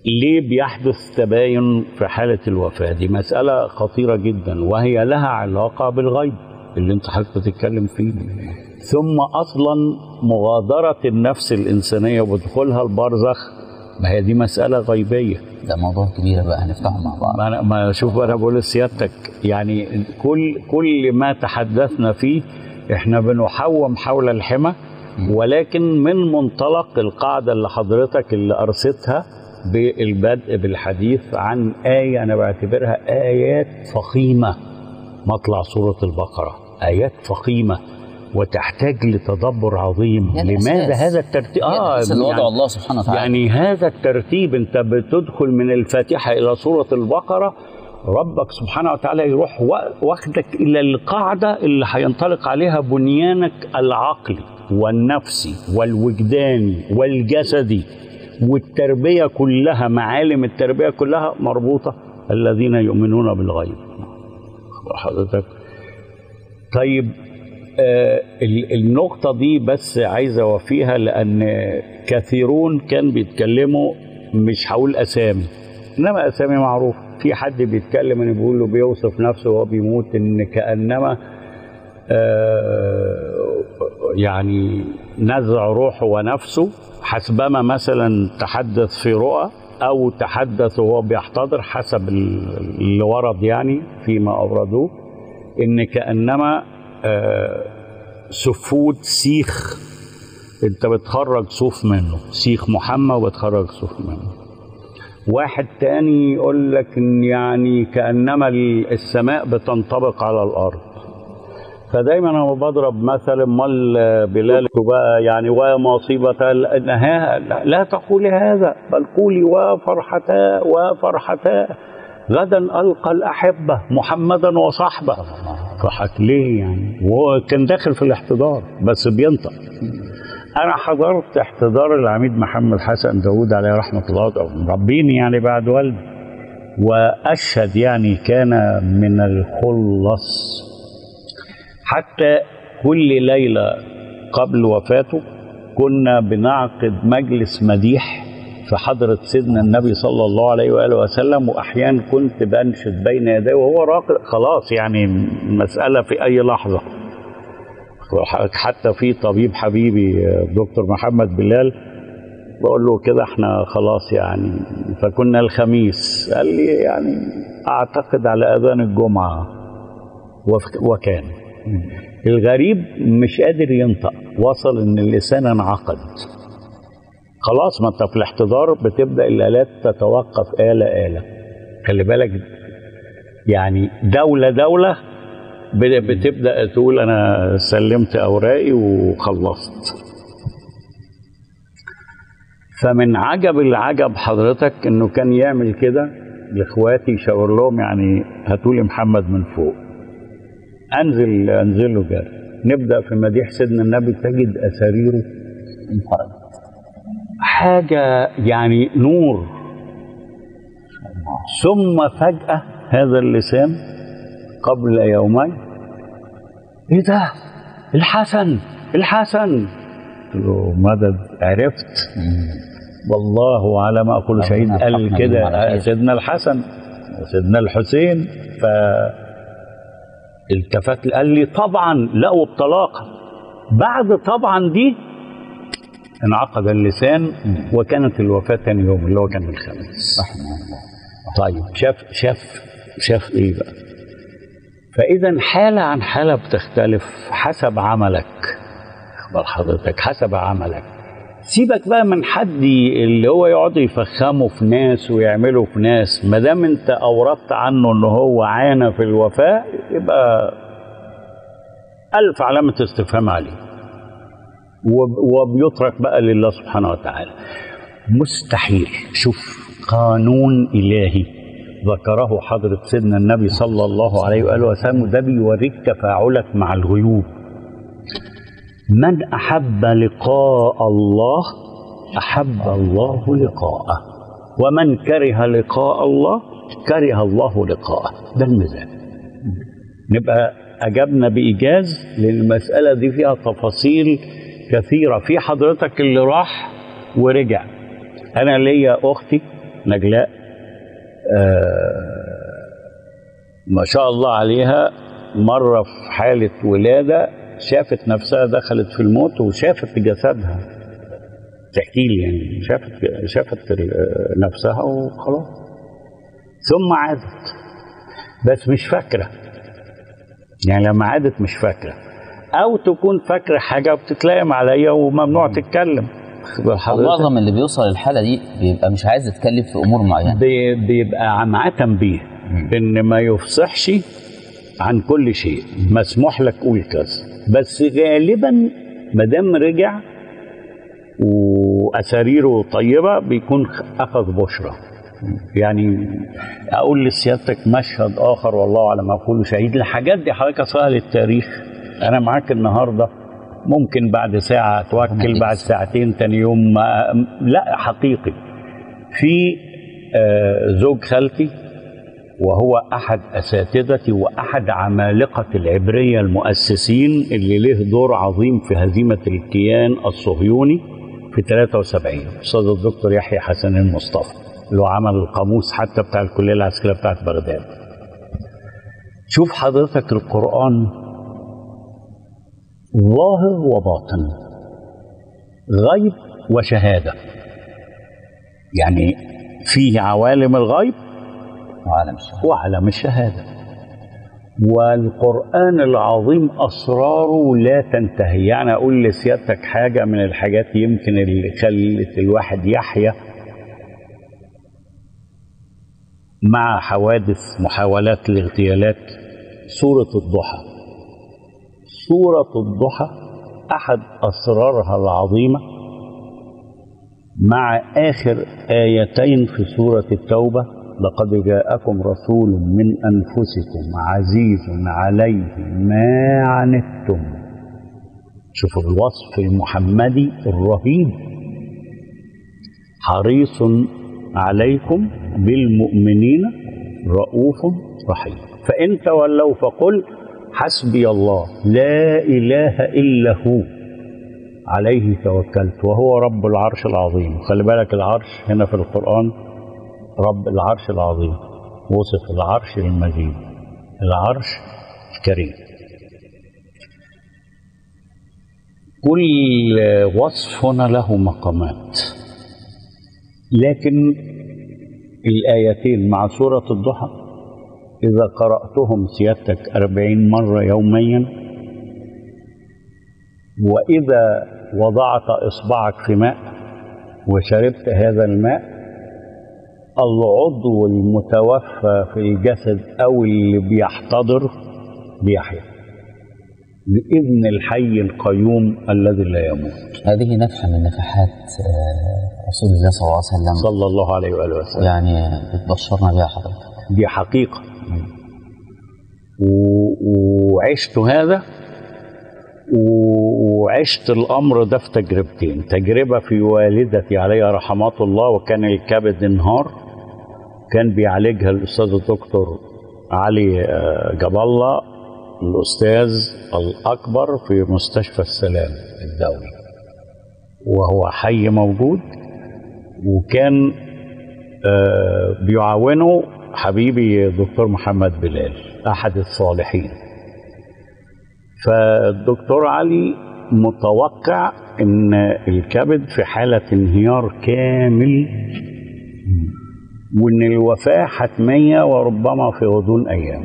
ليه بيحدث تباين في حالة الوفاة دي مسألة خطيرة جدا وهي لها علاقة بالغيب اللي انت حضرتك بتتكلم فيه ثم أصلا مغادرة النفس الإنسانية ودخولها البرزخ ما هي دي مسألة غيبية ده موضوع كبير بقى هنفتحه مع بعض ما أنا ما شوف انا بقول لسيادتك يعني كل كل ما تحدثنا فيه احنا بنحوم حول الحمى ولكن من منطلق القاعده اللي حضرتك اللي ارستها بالبدء بالحديث عن آية أنا بعتبرها آيات فخيمة مطلع سورة البقرة آيات فخيمة وتحتاج لتدبر عظيم يعني لماذا أساس. هذا الترتيب آه اللي وضع الله سبحانه وتعالى يعني هذا الترتيب انت بتدخل من الفاتحه الى سوره البقره ربك سبحانه وتعالى يروح وا- واخدك الى القاعده اللي هينطلق عليها بنيانك العقلي والنفسي والوجداني والجسدي والتربيه كلها معالم التربيه كلها مربوطه الذين يؤمنون بالغيب حضرتك طيب آه، ال- النقطة دي بس عايز أوفيها لأن كثيرون كان بيتكلموا مش هقول أسامي إنما أسامي معروفة في حد بيتكلم إن بيقول له بيوصف نفسه وهو بيموت إن كأنما آه، يعني نزع روحه ونفسه حسبما مثلا تحدث في رؤى أو تحدث وهو بيحتضر حسب ال- اللي ورد يعني فيما أوردوه إن كأنما آه، سفود سيخ انت بتخرج صوف منه سيخ محمى وبتخرج صوف منه واحد تاني يقول لك ان يعني كانما ال- السماء بتنطبق على الارض فدايما انا بضرب مثل امال بلال بقى يعني ومصيبة انها لا تقولي هذا بل قولي وفرحتا وفرحتا غدا القى الاحبه محمدا وصحبه فرحك ليه يعني وهو كان داخل في الاحتضار بس بينطق انا حضرت احتضار العميد محمد حسن داوود عليه رحمه الله مربيني يعني بعد والدي واشهد يعني كان من الخلص حتى كل ليله قبل وفاته كنا بنعقد مجلس مديح في حضرة سيدنا النبي صلى الله عليه وآله وسلم وأحيانا كنت بنشد بين يديه وهو راقد خلاص يعني المسألة في أي لحظة حتى في طبيب حبيبي دكتور محمد بلال بقول له كده احنا خلاص يعني فكنا الخميس قال لي يعني اعتقد على اذان الجمعه وف- وكان الغريب مش قادر ينطق وصل ان اللسان انعقد خلاص ما انت في الاحتضار بتبدا الالات تتوقف اله اله خلي بالك يعني دوله دوله بت- بتبدا تقول انا سلمت اوراقي وخلصت فمن عجب العجب حضرتك انه كان يعمل كده لاخواتي يشاور لهم يعني هاتوا لي محمد من فوق انزل انزله جري نبدا في مديح سيدنا النبي تجد اساريره انفرد حاجه يعني نور ثم فجاه هذا اللسان قبل يومين ايه ده الحسن الحسن قلت له مدد عرفت والله على ما اقول شهيد ربنا قال يرحمنا بهم على كده خير. سيدنا الحسن وسيدنا الحسين ف التفت قال لي طبعا لا وبطلاقه بعد طبعا دي انعقد اللسان وكانت الوفاه ثاني يوم اللي هو كان الخميس رحمه الله طيب شاف شاف شاف ايه بقى فاذا حاله عن حاله بتختلف حسب عملك اخبار حضرتك حسب عملك سيبك بقى من حد اللي هو يقعد يفخمه في ناس ويعمله في ناس ما دام انت اوردت عنه ان هو عانى في الوفاه يبقى الف علامه استفهام عليه وب- وبيترك بقى لله سبحانه وتعالى مستحيل شوف قانون إلهي ذكره حضرة سيدنا النبي صلى الله عليه وآله وسلم ده بيوريك تفاعلك مع الغيوب من أحب لقاء الله أحب الله لقاءه ومن كره لقاء الله كره الله لقاءه ده الميزان نبقى أجبنا بإيجاز لأن المسألة دي فيها تفاصيل كثيرة في حضرتك اللي راح ورجع أنا ليا أختي نجلاء آه ما شاء الله عليها مرة في حالة ولادة شافت نفسها دخلت في الموت وشافت جسدها تحكي لي يعني شافت شافت ال- نفسها وخلاص ثم عادت بس مش فاكرة يعني لما عادت مش فاكرة أو تكون فاكرة حاجة وبتتلائم عليا وممنوع تتكلم حضرتك معظم اللي بيوصل للحاله دي بيبقى مش عايز يتكلم في امور معينه بي- بيبقى معاه تنبيه ان ما يفصحش عن كل شيء مسموح لك قول كذا بس غالبا ما دام رجع واساريره طيبه بيكون اخذ بشرى يعني اقول لسيادتك مشهد اخر والله على ما اقول شهيد الحاجات دي حضرتك اصلها للتاريخ انا معاك النهارده ممكن بعد ساعه توكل بعد ساعتين تاني يوم ما لا حقيقي في آه، زوج خالتي وهو احد اساتذتي واحد عمالقه العبريه المؤسسين اللي له دور عظيم في هزيمه الكيان الصهيوني في 73 استاذ الدكتور يحيى حسن المصطفى اللي هو عمل القاموس حتى بتاع الكليه العسكريه بتاعت بغداد شوف حضرتك القران ظاهر وباطن غيب وشهاده يعني فيه عوالم الغيب وعالم الشهادة. وعلم الشهادة والقرآن العظيم أسراره لا تنتهي يعني أقول لسيادتك حاجة من الحاجات يمكن اللي خلت الواحد يحيا مع حوادث محاولات الاغتيالات سورة الضحى سورة الضحى أحد أسرارها العظيمة مع آخر آيتين في سورة التوبة لقد جاءكم رسول من أنفسكم عزيز عليه ما عنتم شوفوا الوصف المحمدي الرهيب حريص عليكم بالمؤمنين رؤوف رحيم فإن تولوا فقل حسبي الله لا إله إلا هو عليه توكلت وهو رب العرش العظيم خلي بالك العرش هنا في القرآن رب العرش العظيم وصف العرش المجيد العرش الكريم كل وصف هنا له مقامات لكن الآيتين مع سورة الضحى إذا قرأتهم سيادتك أربعين مرة يوميا وإذا وضعت إصبعك في ماء وشربت هذا الماء العضو المتوفى في الجسد أو اللي بيحتضر بيحيا بإذن الحي القيوم الذي لا يموت هذه نفحة من نفحات آه، رسول الله صلى الله عليه وسلم صلى الله عليه وآله وسلم يعني بتبشرنا بها حضرتك دي حقيقة و- وعشت هذا و- وعشت الأمر ده في تجربتين تجربة في والدتي عليها رحمات الله وكان الكبد انهار كان بيعالجها الأستاذ الدكتور علي آه، جاب الله الأستاذ الأكبر في مستشفى السلام الدولي وهو حي موجود وكان آه، بيعاونه حبيبي دكتور محمد بلال احد الصالحين فالدكتور علي متوقع ان الكبد في حاله انهيار كامل وان الوفاه حتميه وربما في غضون ايام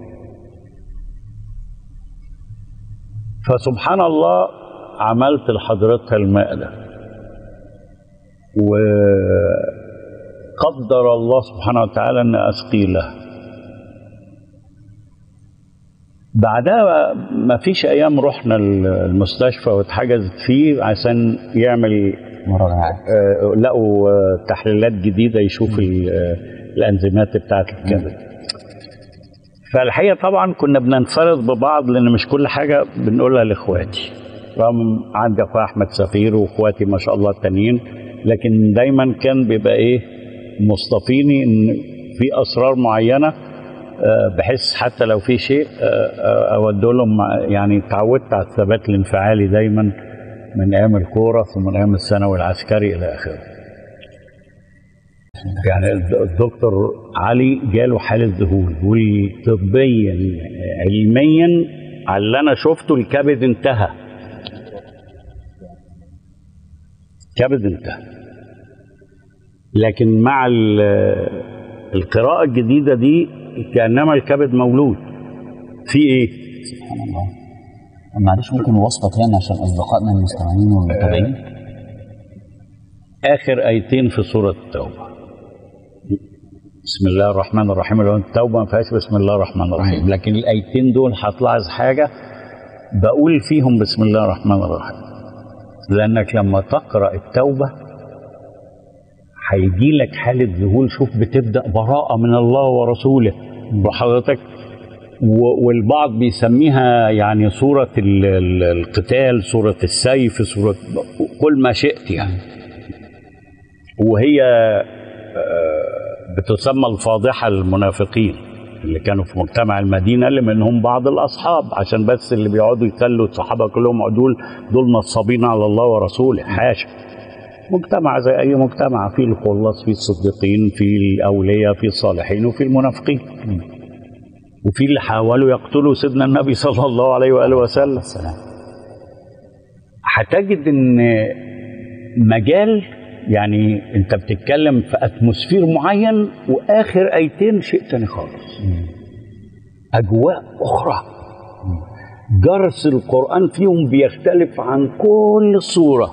فسبحان الله عملت لحضرتها الماء ده وقدر الله سبحانه وتعالى ان اسقي له بعدها ما فيش ايام رحنا المستشفى واتحجزت فيه عشان يعمل مراجعات آه، لقوا آه، تحليلات جديده يشوف ال- آه، الانزيمات بتاعه الكبد فالحقيقه طبعا كنا بننفرد ببعض لان مش كل حاجه بنقولها لاخواتي رغم عندي اخويا احمد سفير واخواتي ما شاء الله التانيين لكن دايما كان بيبقى ايه مصطفيني ان في اسرار معينه آه، بحس حتى لو في شيء آه، آه، اوديه لهم مع- يعني اتعودت على الثبات الانفعالي دايما من ايام الكوره ثم من ايام الثانوي العسكري الى اخره يعني الد- الدكتور علي جاله حالة ذهول وطبيا علميا على اللي انا شفته الكبد انتهى كبد انتهى لكن مع ال- القراءة الجديدة دي كأنما الكبد مولود في ايه؟ سبحان الله معلش ممكن وصفة تاني عشان أصدقائنا المستمعين والمتابعين آخر آيتين في سورة التوبة بسم الله الرحمن الرحيم لو التوبة ما فيهاش بسم الله الرحمن الرحيم لكن الآيتين دول هتلاحظ حاجة بقول فيهم بسم الله الرحمن الرحيم لأنك لما تقرأ التوبة هيجي لك حالة ذهول شوف بتبدأ براءة من الله ورسوله وحضرتك و- والبعض بيسميها يعني سورة ال- ال- القتال سورة السيف سورة كل ما شئت يعني وهي آه، بتسمى الفاضحة المنافقين اللي كانوا في مجتمع المدينة اللي منهم بعض الأصحاب عشان بس اللي بيقعدوا يخلوا الصحابة كلهم دول دول نصابين على الله ورسوله حاشا مجتمع زي أي مجتمع فيه الخلص فيه الصديقين فيه الأولياء فيه الصالحين وفيه المنافقين وفي اللي حاولوا يقتلوا سيدنا النبي صلى الله عليه وآله وسلم السلام هتجد ان مجال يعني انت بتتكلم في اتموسفير معين واخر ايتين شيء تاني خالص اجواء اخرى جرس القران فيهم بيختلف عن كل صوره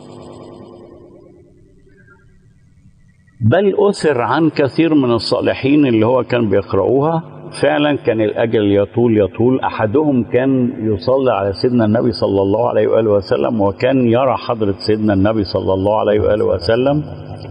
بل أثر عن كثير من الصالحين اللي هو كان بيقرأوها فعلا كان الأجل يطول يطول أحدهم كان يصلي على سيدنا النبي صلى الله عليه وآله وسلم وكان يرى حضرة سيدنا النبي صلى الله عليه وآله وسلم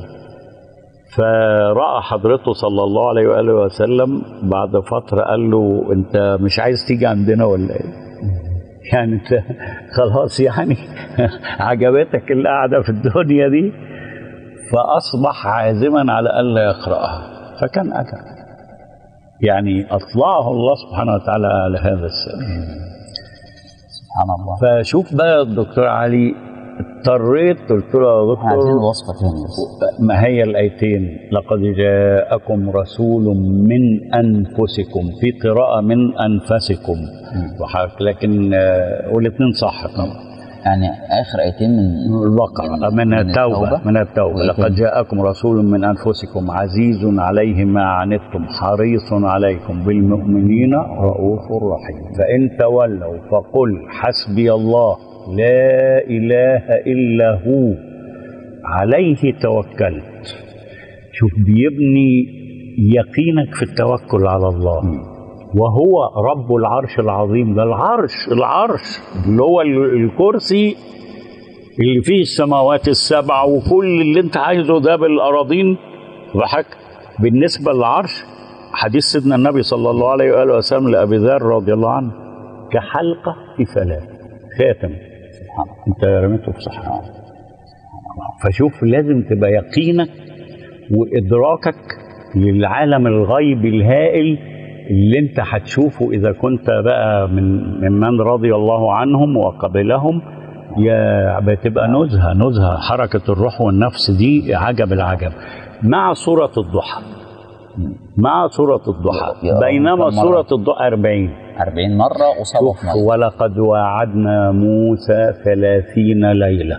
فرأى حضرته صلى الله عليه وآله وسلم بعد فترة قال له أنت مش عايز تيجي عندنا ولا إيه؟ يعني أنت خلاص يعني عجبتك القعدة في الدنيا دي فأصبح عازما على ألا يقرأها فكان أجل يعني أطلعه الله سبحانه وتعالى على هذا السر سبحان الله فشوف بقى الدكتور علي اضطريت قلت له يا احنا عايزين دكتور وصفة تاني بس ما هي الآيتين لقد جاءكم رسول من أنفسكم في قراءة من أنفسكم وحرك لكن آه، والاثنين صح طبعا يعني آخر آيتين من البقرة من التوبة من التوبة لقد جاءكم رسول من أنفسكم عزيز عليه ما عنتم حريص عليكم بالمؤمنين رؤوف رحيم فإن تولوا فقل حسبي الله لا إله إلا هو عليه توكلت شوف بيبني يقينك في التوكل على الله وهو رب العرش العظيم ده العرش العرش اللي هو ال- الكرسي اللي فيه السماوات السبع وكل اللي انت عايزه ده بالاراضين وحك بالنسبه للعرش حديث سيدنا النبي صلى الله عليه واله وسلم لابي ذر رضي الله عنه كحلقه في فلاه خاتم سبحان الله انت رميته في صحراء فشوف لازم تبقى يقينك وادراكك للعالم الغيب الهائل اللي انت هتشوفه اذا كنت بقى من ممن رضي الله عنهم وقبلهم يا بتبقى نزهه نزهه حركه الروح والنفس دي عجب العجب مع سوره الضحى مع سوره الضحى يا رب، بينما كم مرة؟ سوره الضحى 40 40 مرة وصابوا في مرة ولقد واعدنا موسى ثلاثين ليلة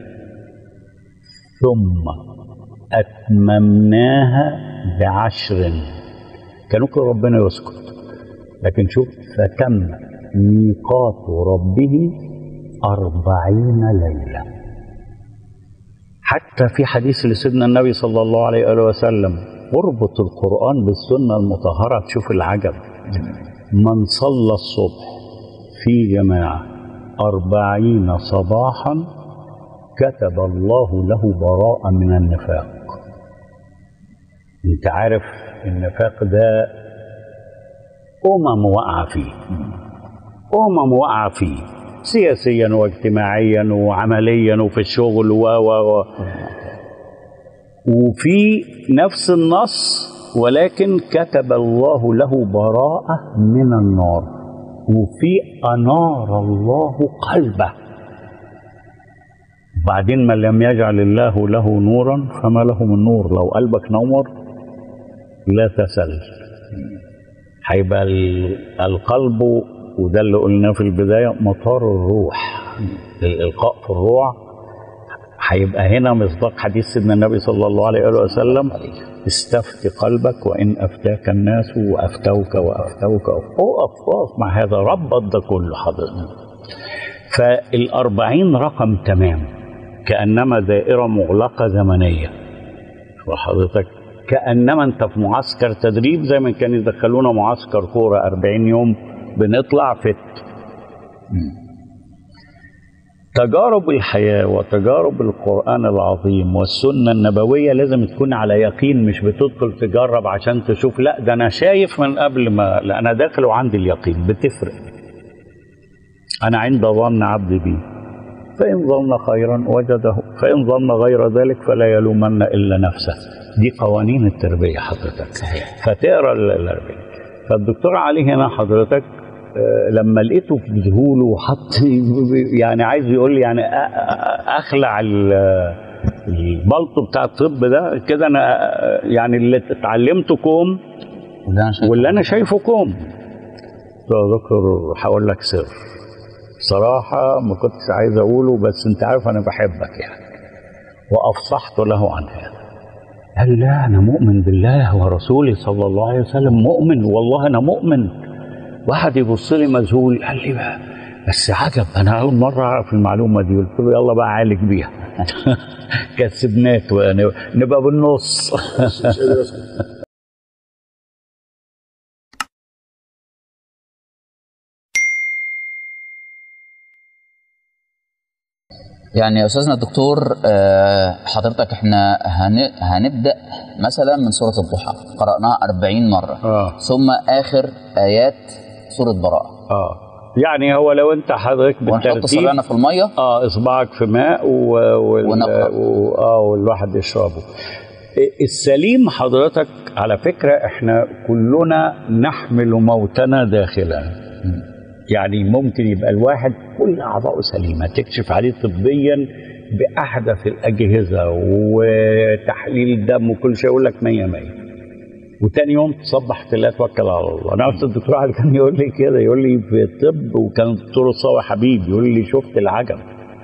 ثم أتممناها بعشر كان ممكن ربنا يسكت لكن شوف فتم ميقات ربه أربعين ليلة حتى في حديث لسيدنا النبي صلى الله عليه وآله وسلم اربط القرآن بالسنة المطهرة تشوف العجب من صلى الصبح في جماعة أربعين صباحا كتب الله له براءة من النفاق انت عارف النفاق ده أمم وقع فيه أمم وقع فيه سياسيا واجتماعيا وعمليا وفي الشغل و و و وفي نفس النص ولكن كتب الله له براءة من النار وفي أنار الله قلبه بعدين من لم يجعل الله له نورا فما له من نور لو قلبك نور لا تسل هيبقى ال- القلب وده اللي قلناه في البداية مطار الروح الإلقاء في الروح هيبقى هنا مصداق حديث سيدنا النبي صلى الله عليه وآله وسلم استفت قلبك وإن أفتاك الناس وأفتوك وأفتوك أقف أقف مع هذا ربط ده كله حضرتك فالأربعين رقم تمام كأنما دائرة مغلقة زمنية وحضرتك كأنما أنت في معسكر تدريب زي ما كانوا يدخلونا معسكر كورة 40 يوم بنطلع فت تجارب الحياة وتجارب القرآن العظيم والسنة النبوية لازم تكون على يقين مش بتدخل تجرب عشان تشوف لا ده أنا شايف من قبل ما لا أنا داخل وعندي اليقين بتفرق أنا عند ظن عبدي بي فإن ظن خيرا وجده فإن ظن غير ذلك فلا يلومن إلا نفسه دي قوانين التربية حضرتك صحيح فتقرا ال- الأربعين فالدكتور علي هنا حضرتك آه، لما لقيته في ذهول وحط يعني عايز يقول لي يعني أ- أ- اخلع ال- البلطو بتاع الطب ده كده انا آه، يعني اللي اتعلمته كوم واللي انا شايفه واللي انا شايفه كوم قلت له يا دكتور هقول لك سر بصراحة ما كنتش عايز أقوله بس أنت عارف أنا بحبك يعني وأفصحت له عن هذا قال لا أنا مؤمن بالله ورسوله صلى الله عليه وسلم مؤمن والله أنا مؤمن واحد يبص لي مذهول قال لي بقى بس عجب أنا أول مرة أعرف المعلومة دي قلت له يلا بقى عالج بيها كسبناك بقى، نبقى بالنص يعني يا استاذنا الدكتور آه، حضرتك احنا هن- هنبدا مثلا من سوره الضحى قراناها 40 مره آه. ثم اخر ايات سوره براءه اه يعني هو لو انت حضرتك ونحط بالترتيب صبعنا في الميه اه اصبعك في ماء و... وال... ونقرأ. و... اه والواحد يشربه السليم حضرتك على فكرة احنا كلنا نحمل موتنا داخلنا يعني ممكن يبقى الواحد كل أعضائه سليمة تكشف عليه طبيا بأحدث الأجهزة وتحليل الدم وكل شيء يقول لك مية مية وتاني يوم تصبح تلاقي توكل على الله انا عرفت الدكتور علي كان يقول لي كده يقول لي في الطب وكان الدكتور الصاوي حبيب يقول لي شفت العجب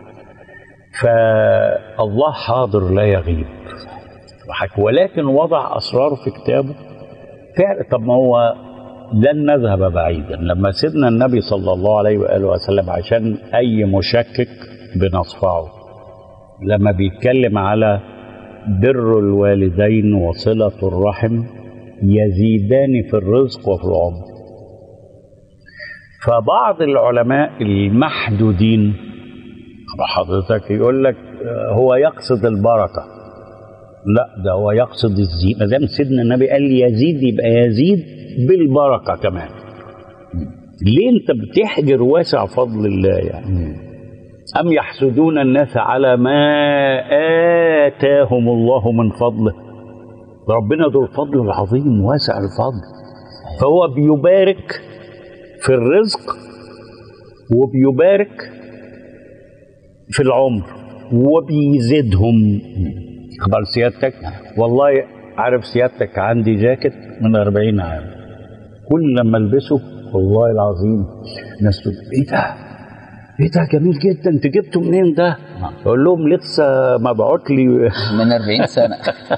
فالله حاضر لا يغيب وحك- ولكن وضع اسراره في كتابه فعلا طب ما هو لن نذهب بعيدا لما سيدنا النبي صلى الله عليه واله وسلم عشان اي مشكك بنصفعه لما بيتكلم على بر الوالدين وصلة الرحم يزيدان في الرزق وفي العمر فبعض العلماء المحدودين حضرتك يقول لك آه، هو يقصد البركة لا ده هو يقصد الزيد ما دام سيدنا النبي قال يزيد يبقى يزيد بالبركة كمان ليه انت بتحجر واسع فضل الله يعني أم يحسدون الناس على ما آتاهم الله من فضله ربنا ذو الفضل العظيم واسع الفضل فهو بيبارك في الرزق وبيبارك في العمر وبيزيدهم اخبار سيادتك والله عارف سيادتك عندي جاكيت من 40 عام كل لما البسه والله العظيم الناس تقول ايه ده ايه ده جميل جدا انت جبته منين ده؟ اقول لهم لسه مبعوت لي من 40 سنه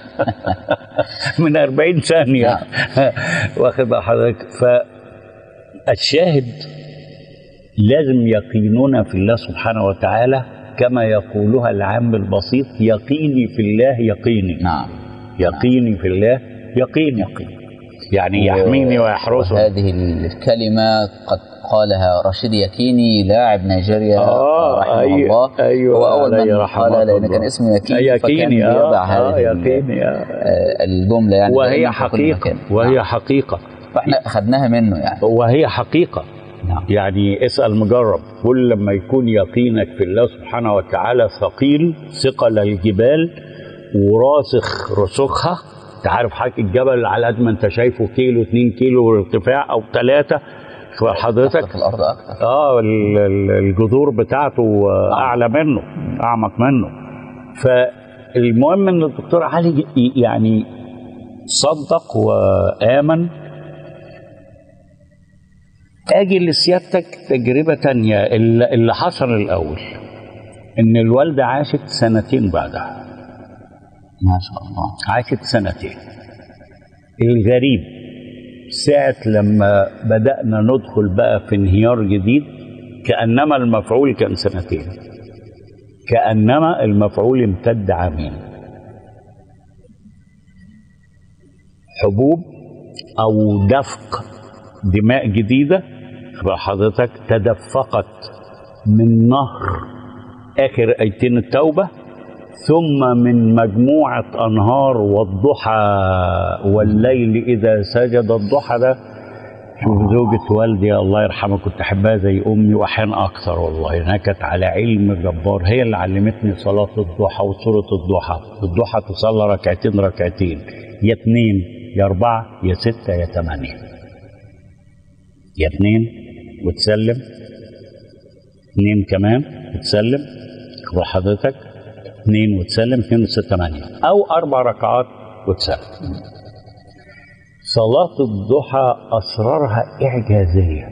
من 40 ثانيه واخد بقى حضرتك فالشاهد لازم يقيننا في الله سبحانه وتعالى كما يقولها العام البسيط يقيني في الله يقيني نعم يقيني في الله يقيني يقيني يعني يحميني ويحرسني هذه الكلمة قد قالها رشيد يكيني لاعب نيجيريا آه، رحمه أي- الله أيوة، هو أول عليه من رحمه قال لأن الله. كان اسمه يكيني فكان يقيني بيضع اه, آه هذه ال- يقيني آه. آه، الجملة يعني وهي دائماً في كل حقيقة مكان. وهي نعم. حقيقة فاحنا أخذناها منه يعني وهي حقيقة نعم يعني اسأل مجرب كل لما يكون يقينك في الله سبحانه وتعالى ثقيل ثقل الجبال وراسخ رسوخها انت عارف حضرتك الجبل على قد ما انت شايفه كيلو 2 كيلو ارتفاع او ثلاثة حضرتك في الأرض أكثر اه ال- ال- الجذور بتاعته آه، اعلى منه اعمق منه فالمهم ان الدكتور علي ي- يعني صدق وآمن أجي لسيادتك تجربة تانية اللي اللي حصل الأول إن الوالدة عاشت سنتين بعدها ما شاء الله عاشت سنتين الغريب ساعة لما بدأنا ندخل بقى في انهيار جديد كأنما المفعول كان سنتين كأنما المفعول امتد عامين حبوب أو دفق دماء جديدة خبر حضرتك تدفقت من نهر آخر آيتين التوبة ثم من مجموعة أنهار والضحى والليل إذا سجد الضحى ده شوف زوجة والدي الله يرحمها كنت أحبها زي أمي وأحيانا أكثر والله إنها كانت على علم جبار هي اللي علمتني صلاة الضحى وسورة الضحى الضحى تصلى ركعتين ركعتين يا اتنين يا أربعة يا ستة يا تمانية يا اتنين وتسلم اتنين كمان وتسلم خبر حضرتك اتنين وتسلم اتنين وستة تمانية أو أربع ركعات وتسلم صلاة الضحى أسرارها إعجازية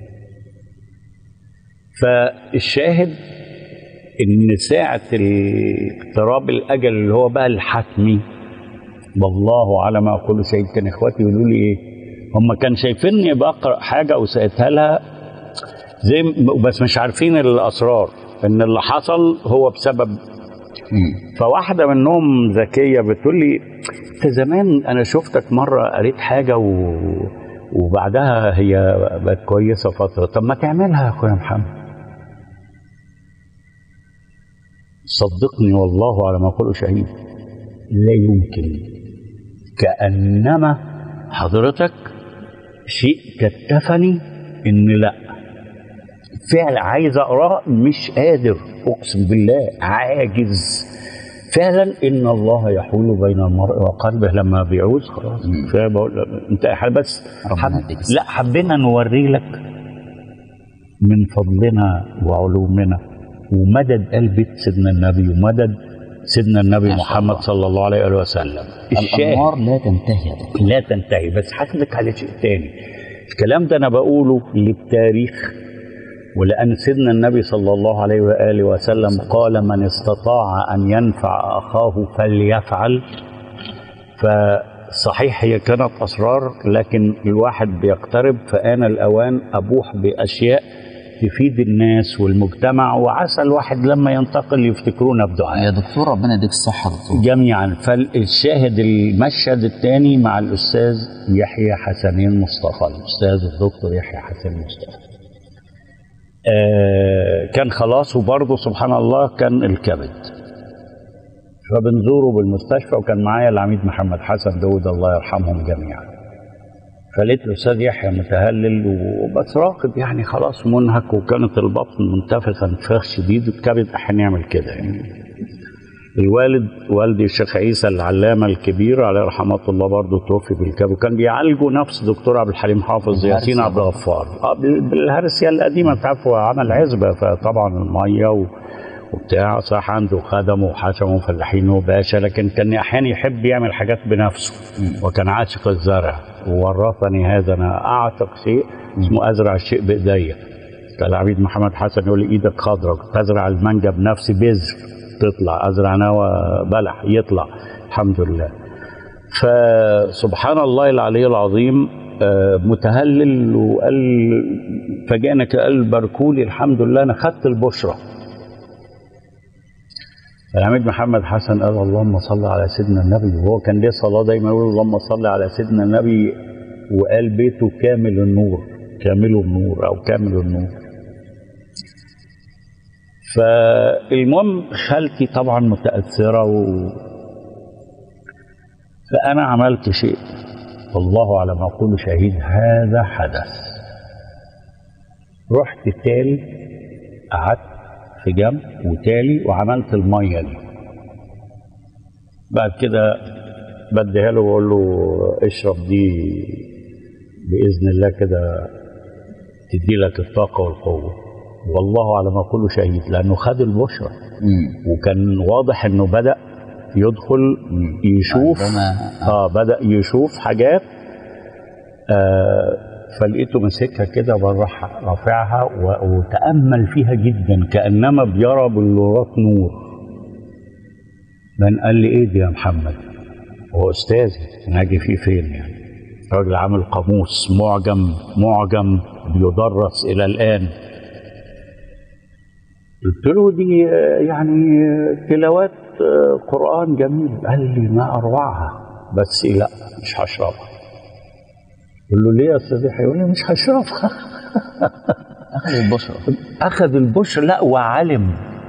فالشاهد إن ساعة اقتراب الأجل اللي هو بقى الحتمي والله على ما أقول شيء كان إخواتي يقولوا لي إيه هم كان شايفيني بقرأ حاجة وسألتها لها زي بس مش عارفين الأسرار إن اللي حصل هو بسبب مم. فواحدة منهم ذكية بتقول لي انت زمان انا شفتك مرة قريت حاجة و... وبعدها هي بقت كويسة فترة طب ما تعملها يا اخويا محمد صدقني والله على ما اقول شهيد لا يمكن كأنما حضرتك شيء كتفني ان لا فعل عايز اقراه مش قادر اقسم بالله عاجز فعلا ان الله يحول بين المرء وقلبه لما بيعوز خلاص فبقول انت إحنا بس ربنا حب يديك الصحة. لا حبينا نوري لك من فضلنا وعلومنا ومدد قلب سيدنا النبي ومدد سيدنا النبي ما شاء محمد الله. صلى الله عليه وسلم الشاهد الأنوار لا تنتهي يا دكتور لا تنتهي بس هكذب على شيء تاني الكلام ده انا بقوله للتاريخ ولان سيدنا النبي صلى الله عليه واله وسلم قال من استطاع ان ينفع اخاه فليفعل فصحيح هي كانت اسرار لكن الواحد بيقترب فان الاوان ابوح باشياء تفيد الناس والمجتمع وعسى الواحد لما ينتقل يفتكرونا بدعاء يا دكتور ربنا يديك الصحة يا دكتور جميعا فالشاهد المشهد الثاني مع الاستاذ يحيى حسنين مصطفى الاستاذ الدكتور يحيى حسن مصطفى آه كان خلاص وبرضه سبحان الله كان الكبد فبنزوره بالمستشفى وكان معايا العميد محمد حسن داود الله يرحمهم جميعا فلقيت الاستاذ يحيى متهلل وبس راقد يعني خلاص منهك وكانت البطن منتفخه انتفاخ شديد والكبد احيانا يعمل كده يعني الوالد والدي الشيخ عيسى العلامة الكبير عليه رحمة الله برضه توفي بالكبد وكان بيعالجه نفس دكتور عبد الحليم حافظ ياسين عبد الغفار آه، بال- بالهرسية القديمة انت عارف هو عمل عزبة فطبعا المية و... وبتاع صح عنده خدم وحشم وفلاحين وباشا لكن كان احيانا يحب يعمل حاجات بنفسه وكان عاشق الزرع وورثني هذا انا اعشق شيء اسمه ازرع الشيء بايديا كان العميد محمد حسن يقول لي ايدك خضراء كنت ازرع المانجا بنفسي بذر تطلع ازرع نوى بلح يطلع الحمد لله فسبحان الله العلي العظيم آه، متهلل وقال فجأنا قال باركولي الحمد لله انا خدت البشرى العميد محمد حسن قال اللهم صل على سيدنا النبي وهو كان ليه صلاه دايما يقول اللهم صل على سيدنا النبي وقال بيته كامل النور كامل النور او كامل النور فالمهم خالتي طبعا متاثره و... فانا عملت شيء والله على ما اقول شهيد هذا حدث رحت تالي قعدت في جنب وتالي وعملت الميه دي بعد كده بديها له واقول له اشرب دي باذن الله كده تدي لك الطاقه والقوه والله على ما اقول شهيد لانه خد البشرى مم. وكان واضح انه بدا يدخل يشوف عندما- اه بدا يشوف حاجات آه فلقيته ماسكها كده وراح رافعها و- وتامل فيها جدا كانما بيرى بلورات نور من قال لي ايه دي يا محمد هو استاذي انا هاجي فيه فين يعني راجل عامل قاموس معجم معجم بيدرس الى الان قلت له دي آه، يعني آه، تلاوات آه، قرآن جميل قال لي ما أروعها بس لا مش هشربها قل له ليه يا أستاذ يحيى؟ يقول لي مش هشربها اخذ البشرى أخذ البشر لا وعلم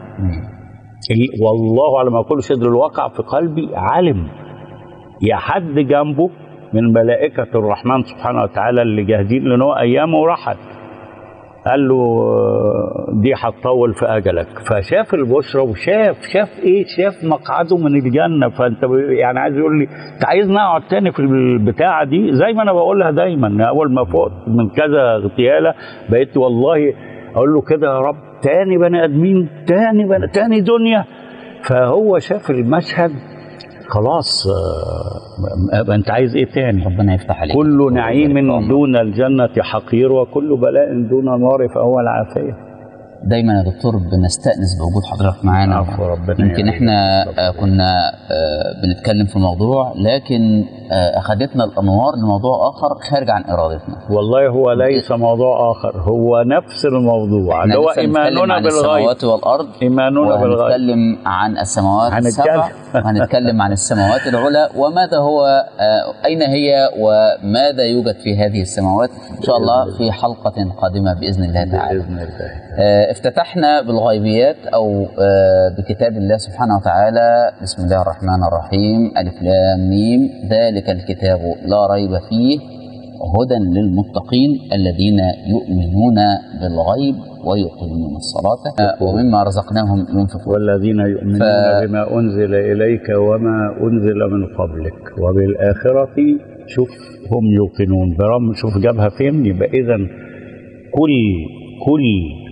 ال- والله على ما أقول شد الواقع في قلبي علم يا حد جنبه من ملائكة الرحمن سبحانه وتعالى اللي جاهدين لأن هو أيامه راحت قال له آه، دي هتطول في أجلك فشاف البشرى وشاف شاف إيه شاف مقعده من الجنة فأنت ب- يعني عايز يقول لي أنت عايزني أقعد تاني في البتاعة دي زي ما أنا بقولها دايما أول ما فوت من كذا اغتيالة بقيت والله أقول له كده يا رب تاني بني آدمين تاني بني تاني دنيا فهو شاف المشهد خلاص آه، انت عايز ايه تاني ربنا يفتح عليك كل نعيم ويبارك دون الجنة حقير وكل بلاء دون النار فهو العافية دايما يا دكتور بنستأنس بوجود حضرتك معانا عفو ربنا يمكن يعينك. احنا آه، كنا آه، بنتكلم في موضوع لكن آه، اخذتنا الانوار لموضوع اخر خارج عن ارادتنا والله هو ليس موضوع آخر هو نفس الموضوع احنا اللي هو لسه بنتكلم إيماننا عن بالغيب السماوات والارض إيماننا بالغيب وهنتكلم عن السماوات هنتكلم. السبع وهنتكلم عن السماوات العلى وماذا هو آه، أين هي وماذا يوجد في هذه السماوات إن شاء الله في حلقة قادمة بإذن الله تعالى بإذن الله آه، افتتحنا بالغيبيات أو آه، بكتاب الله سبحانه وتعالى بسم الله الرحمن الرحيم ألف لام ميم ذلك الكتاب لا ريب فيه هدى للمتقين الذين يؤمنون بالغيب ويقيمون الصلاة آه، ومما رزقناهم ينفقون والذين يؤمنون ف- بما أنزل إليك وما أنزل من قبلك وبالآخرة شوف هم يوقنون برغم شوف جابها فين يبقى إذا كل كل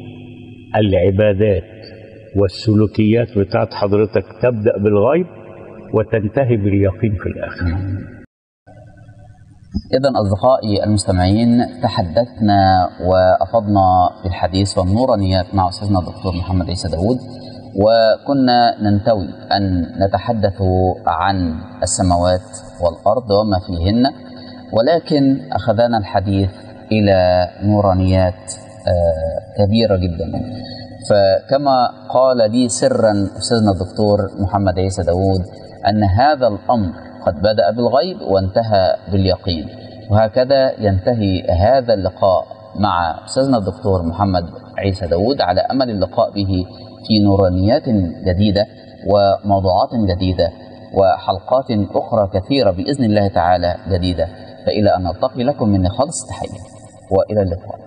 العبادات والسلوكيات بتاعت حضرتك تبدأ بالغيب وتنتهي باليقين في الآخرة إذا أصدقائي المستمعين تحدثنا وأفضنا في الحديث والنورانيات مع أستاذنا الدكتور محمد عيسى داود وكنا ننتوي أن نتحدث عن السماوات والأرض وما فيهن ولكن أخذنا الحديث إلى نورانيات آه، كبيرة جدا فكما قال لي سرا أستاذنا الدكتور محمد عيسى داود أن هذا الأمر قد بدأ بالغيب وانتهى باليقين وهكذا ينتهي هذا اللقاء مع أستاذنا الدكتور محمد عيسى داود على أمل اللقاء به في نورانيات جديدة وموضوعات جديدة وحلقات أخرى كثيرة بإذن الله تعالى جديدة فإلى أن نلتقي لكم مني خالص تحية وإلى اللقاء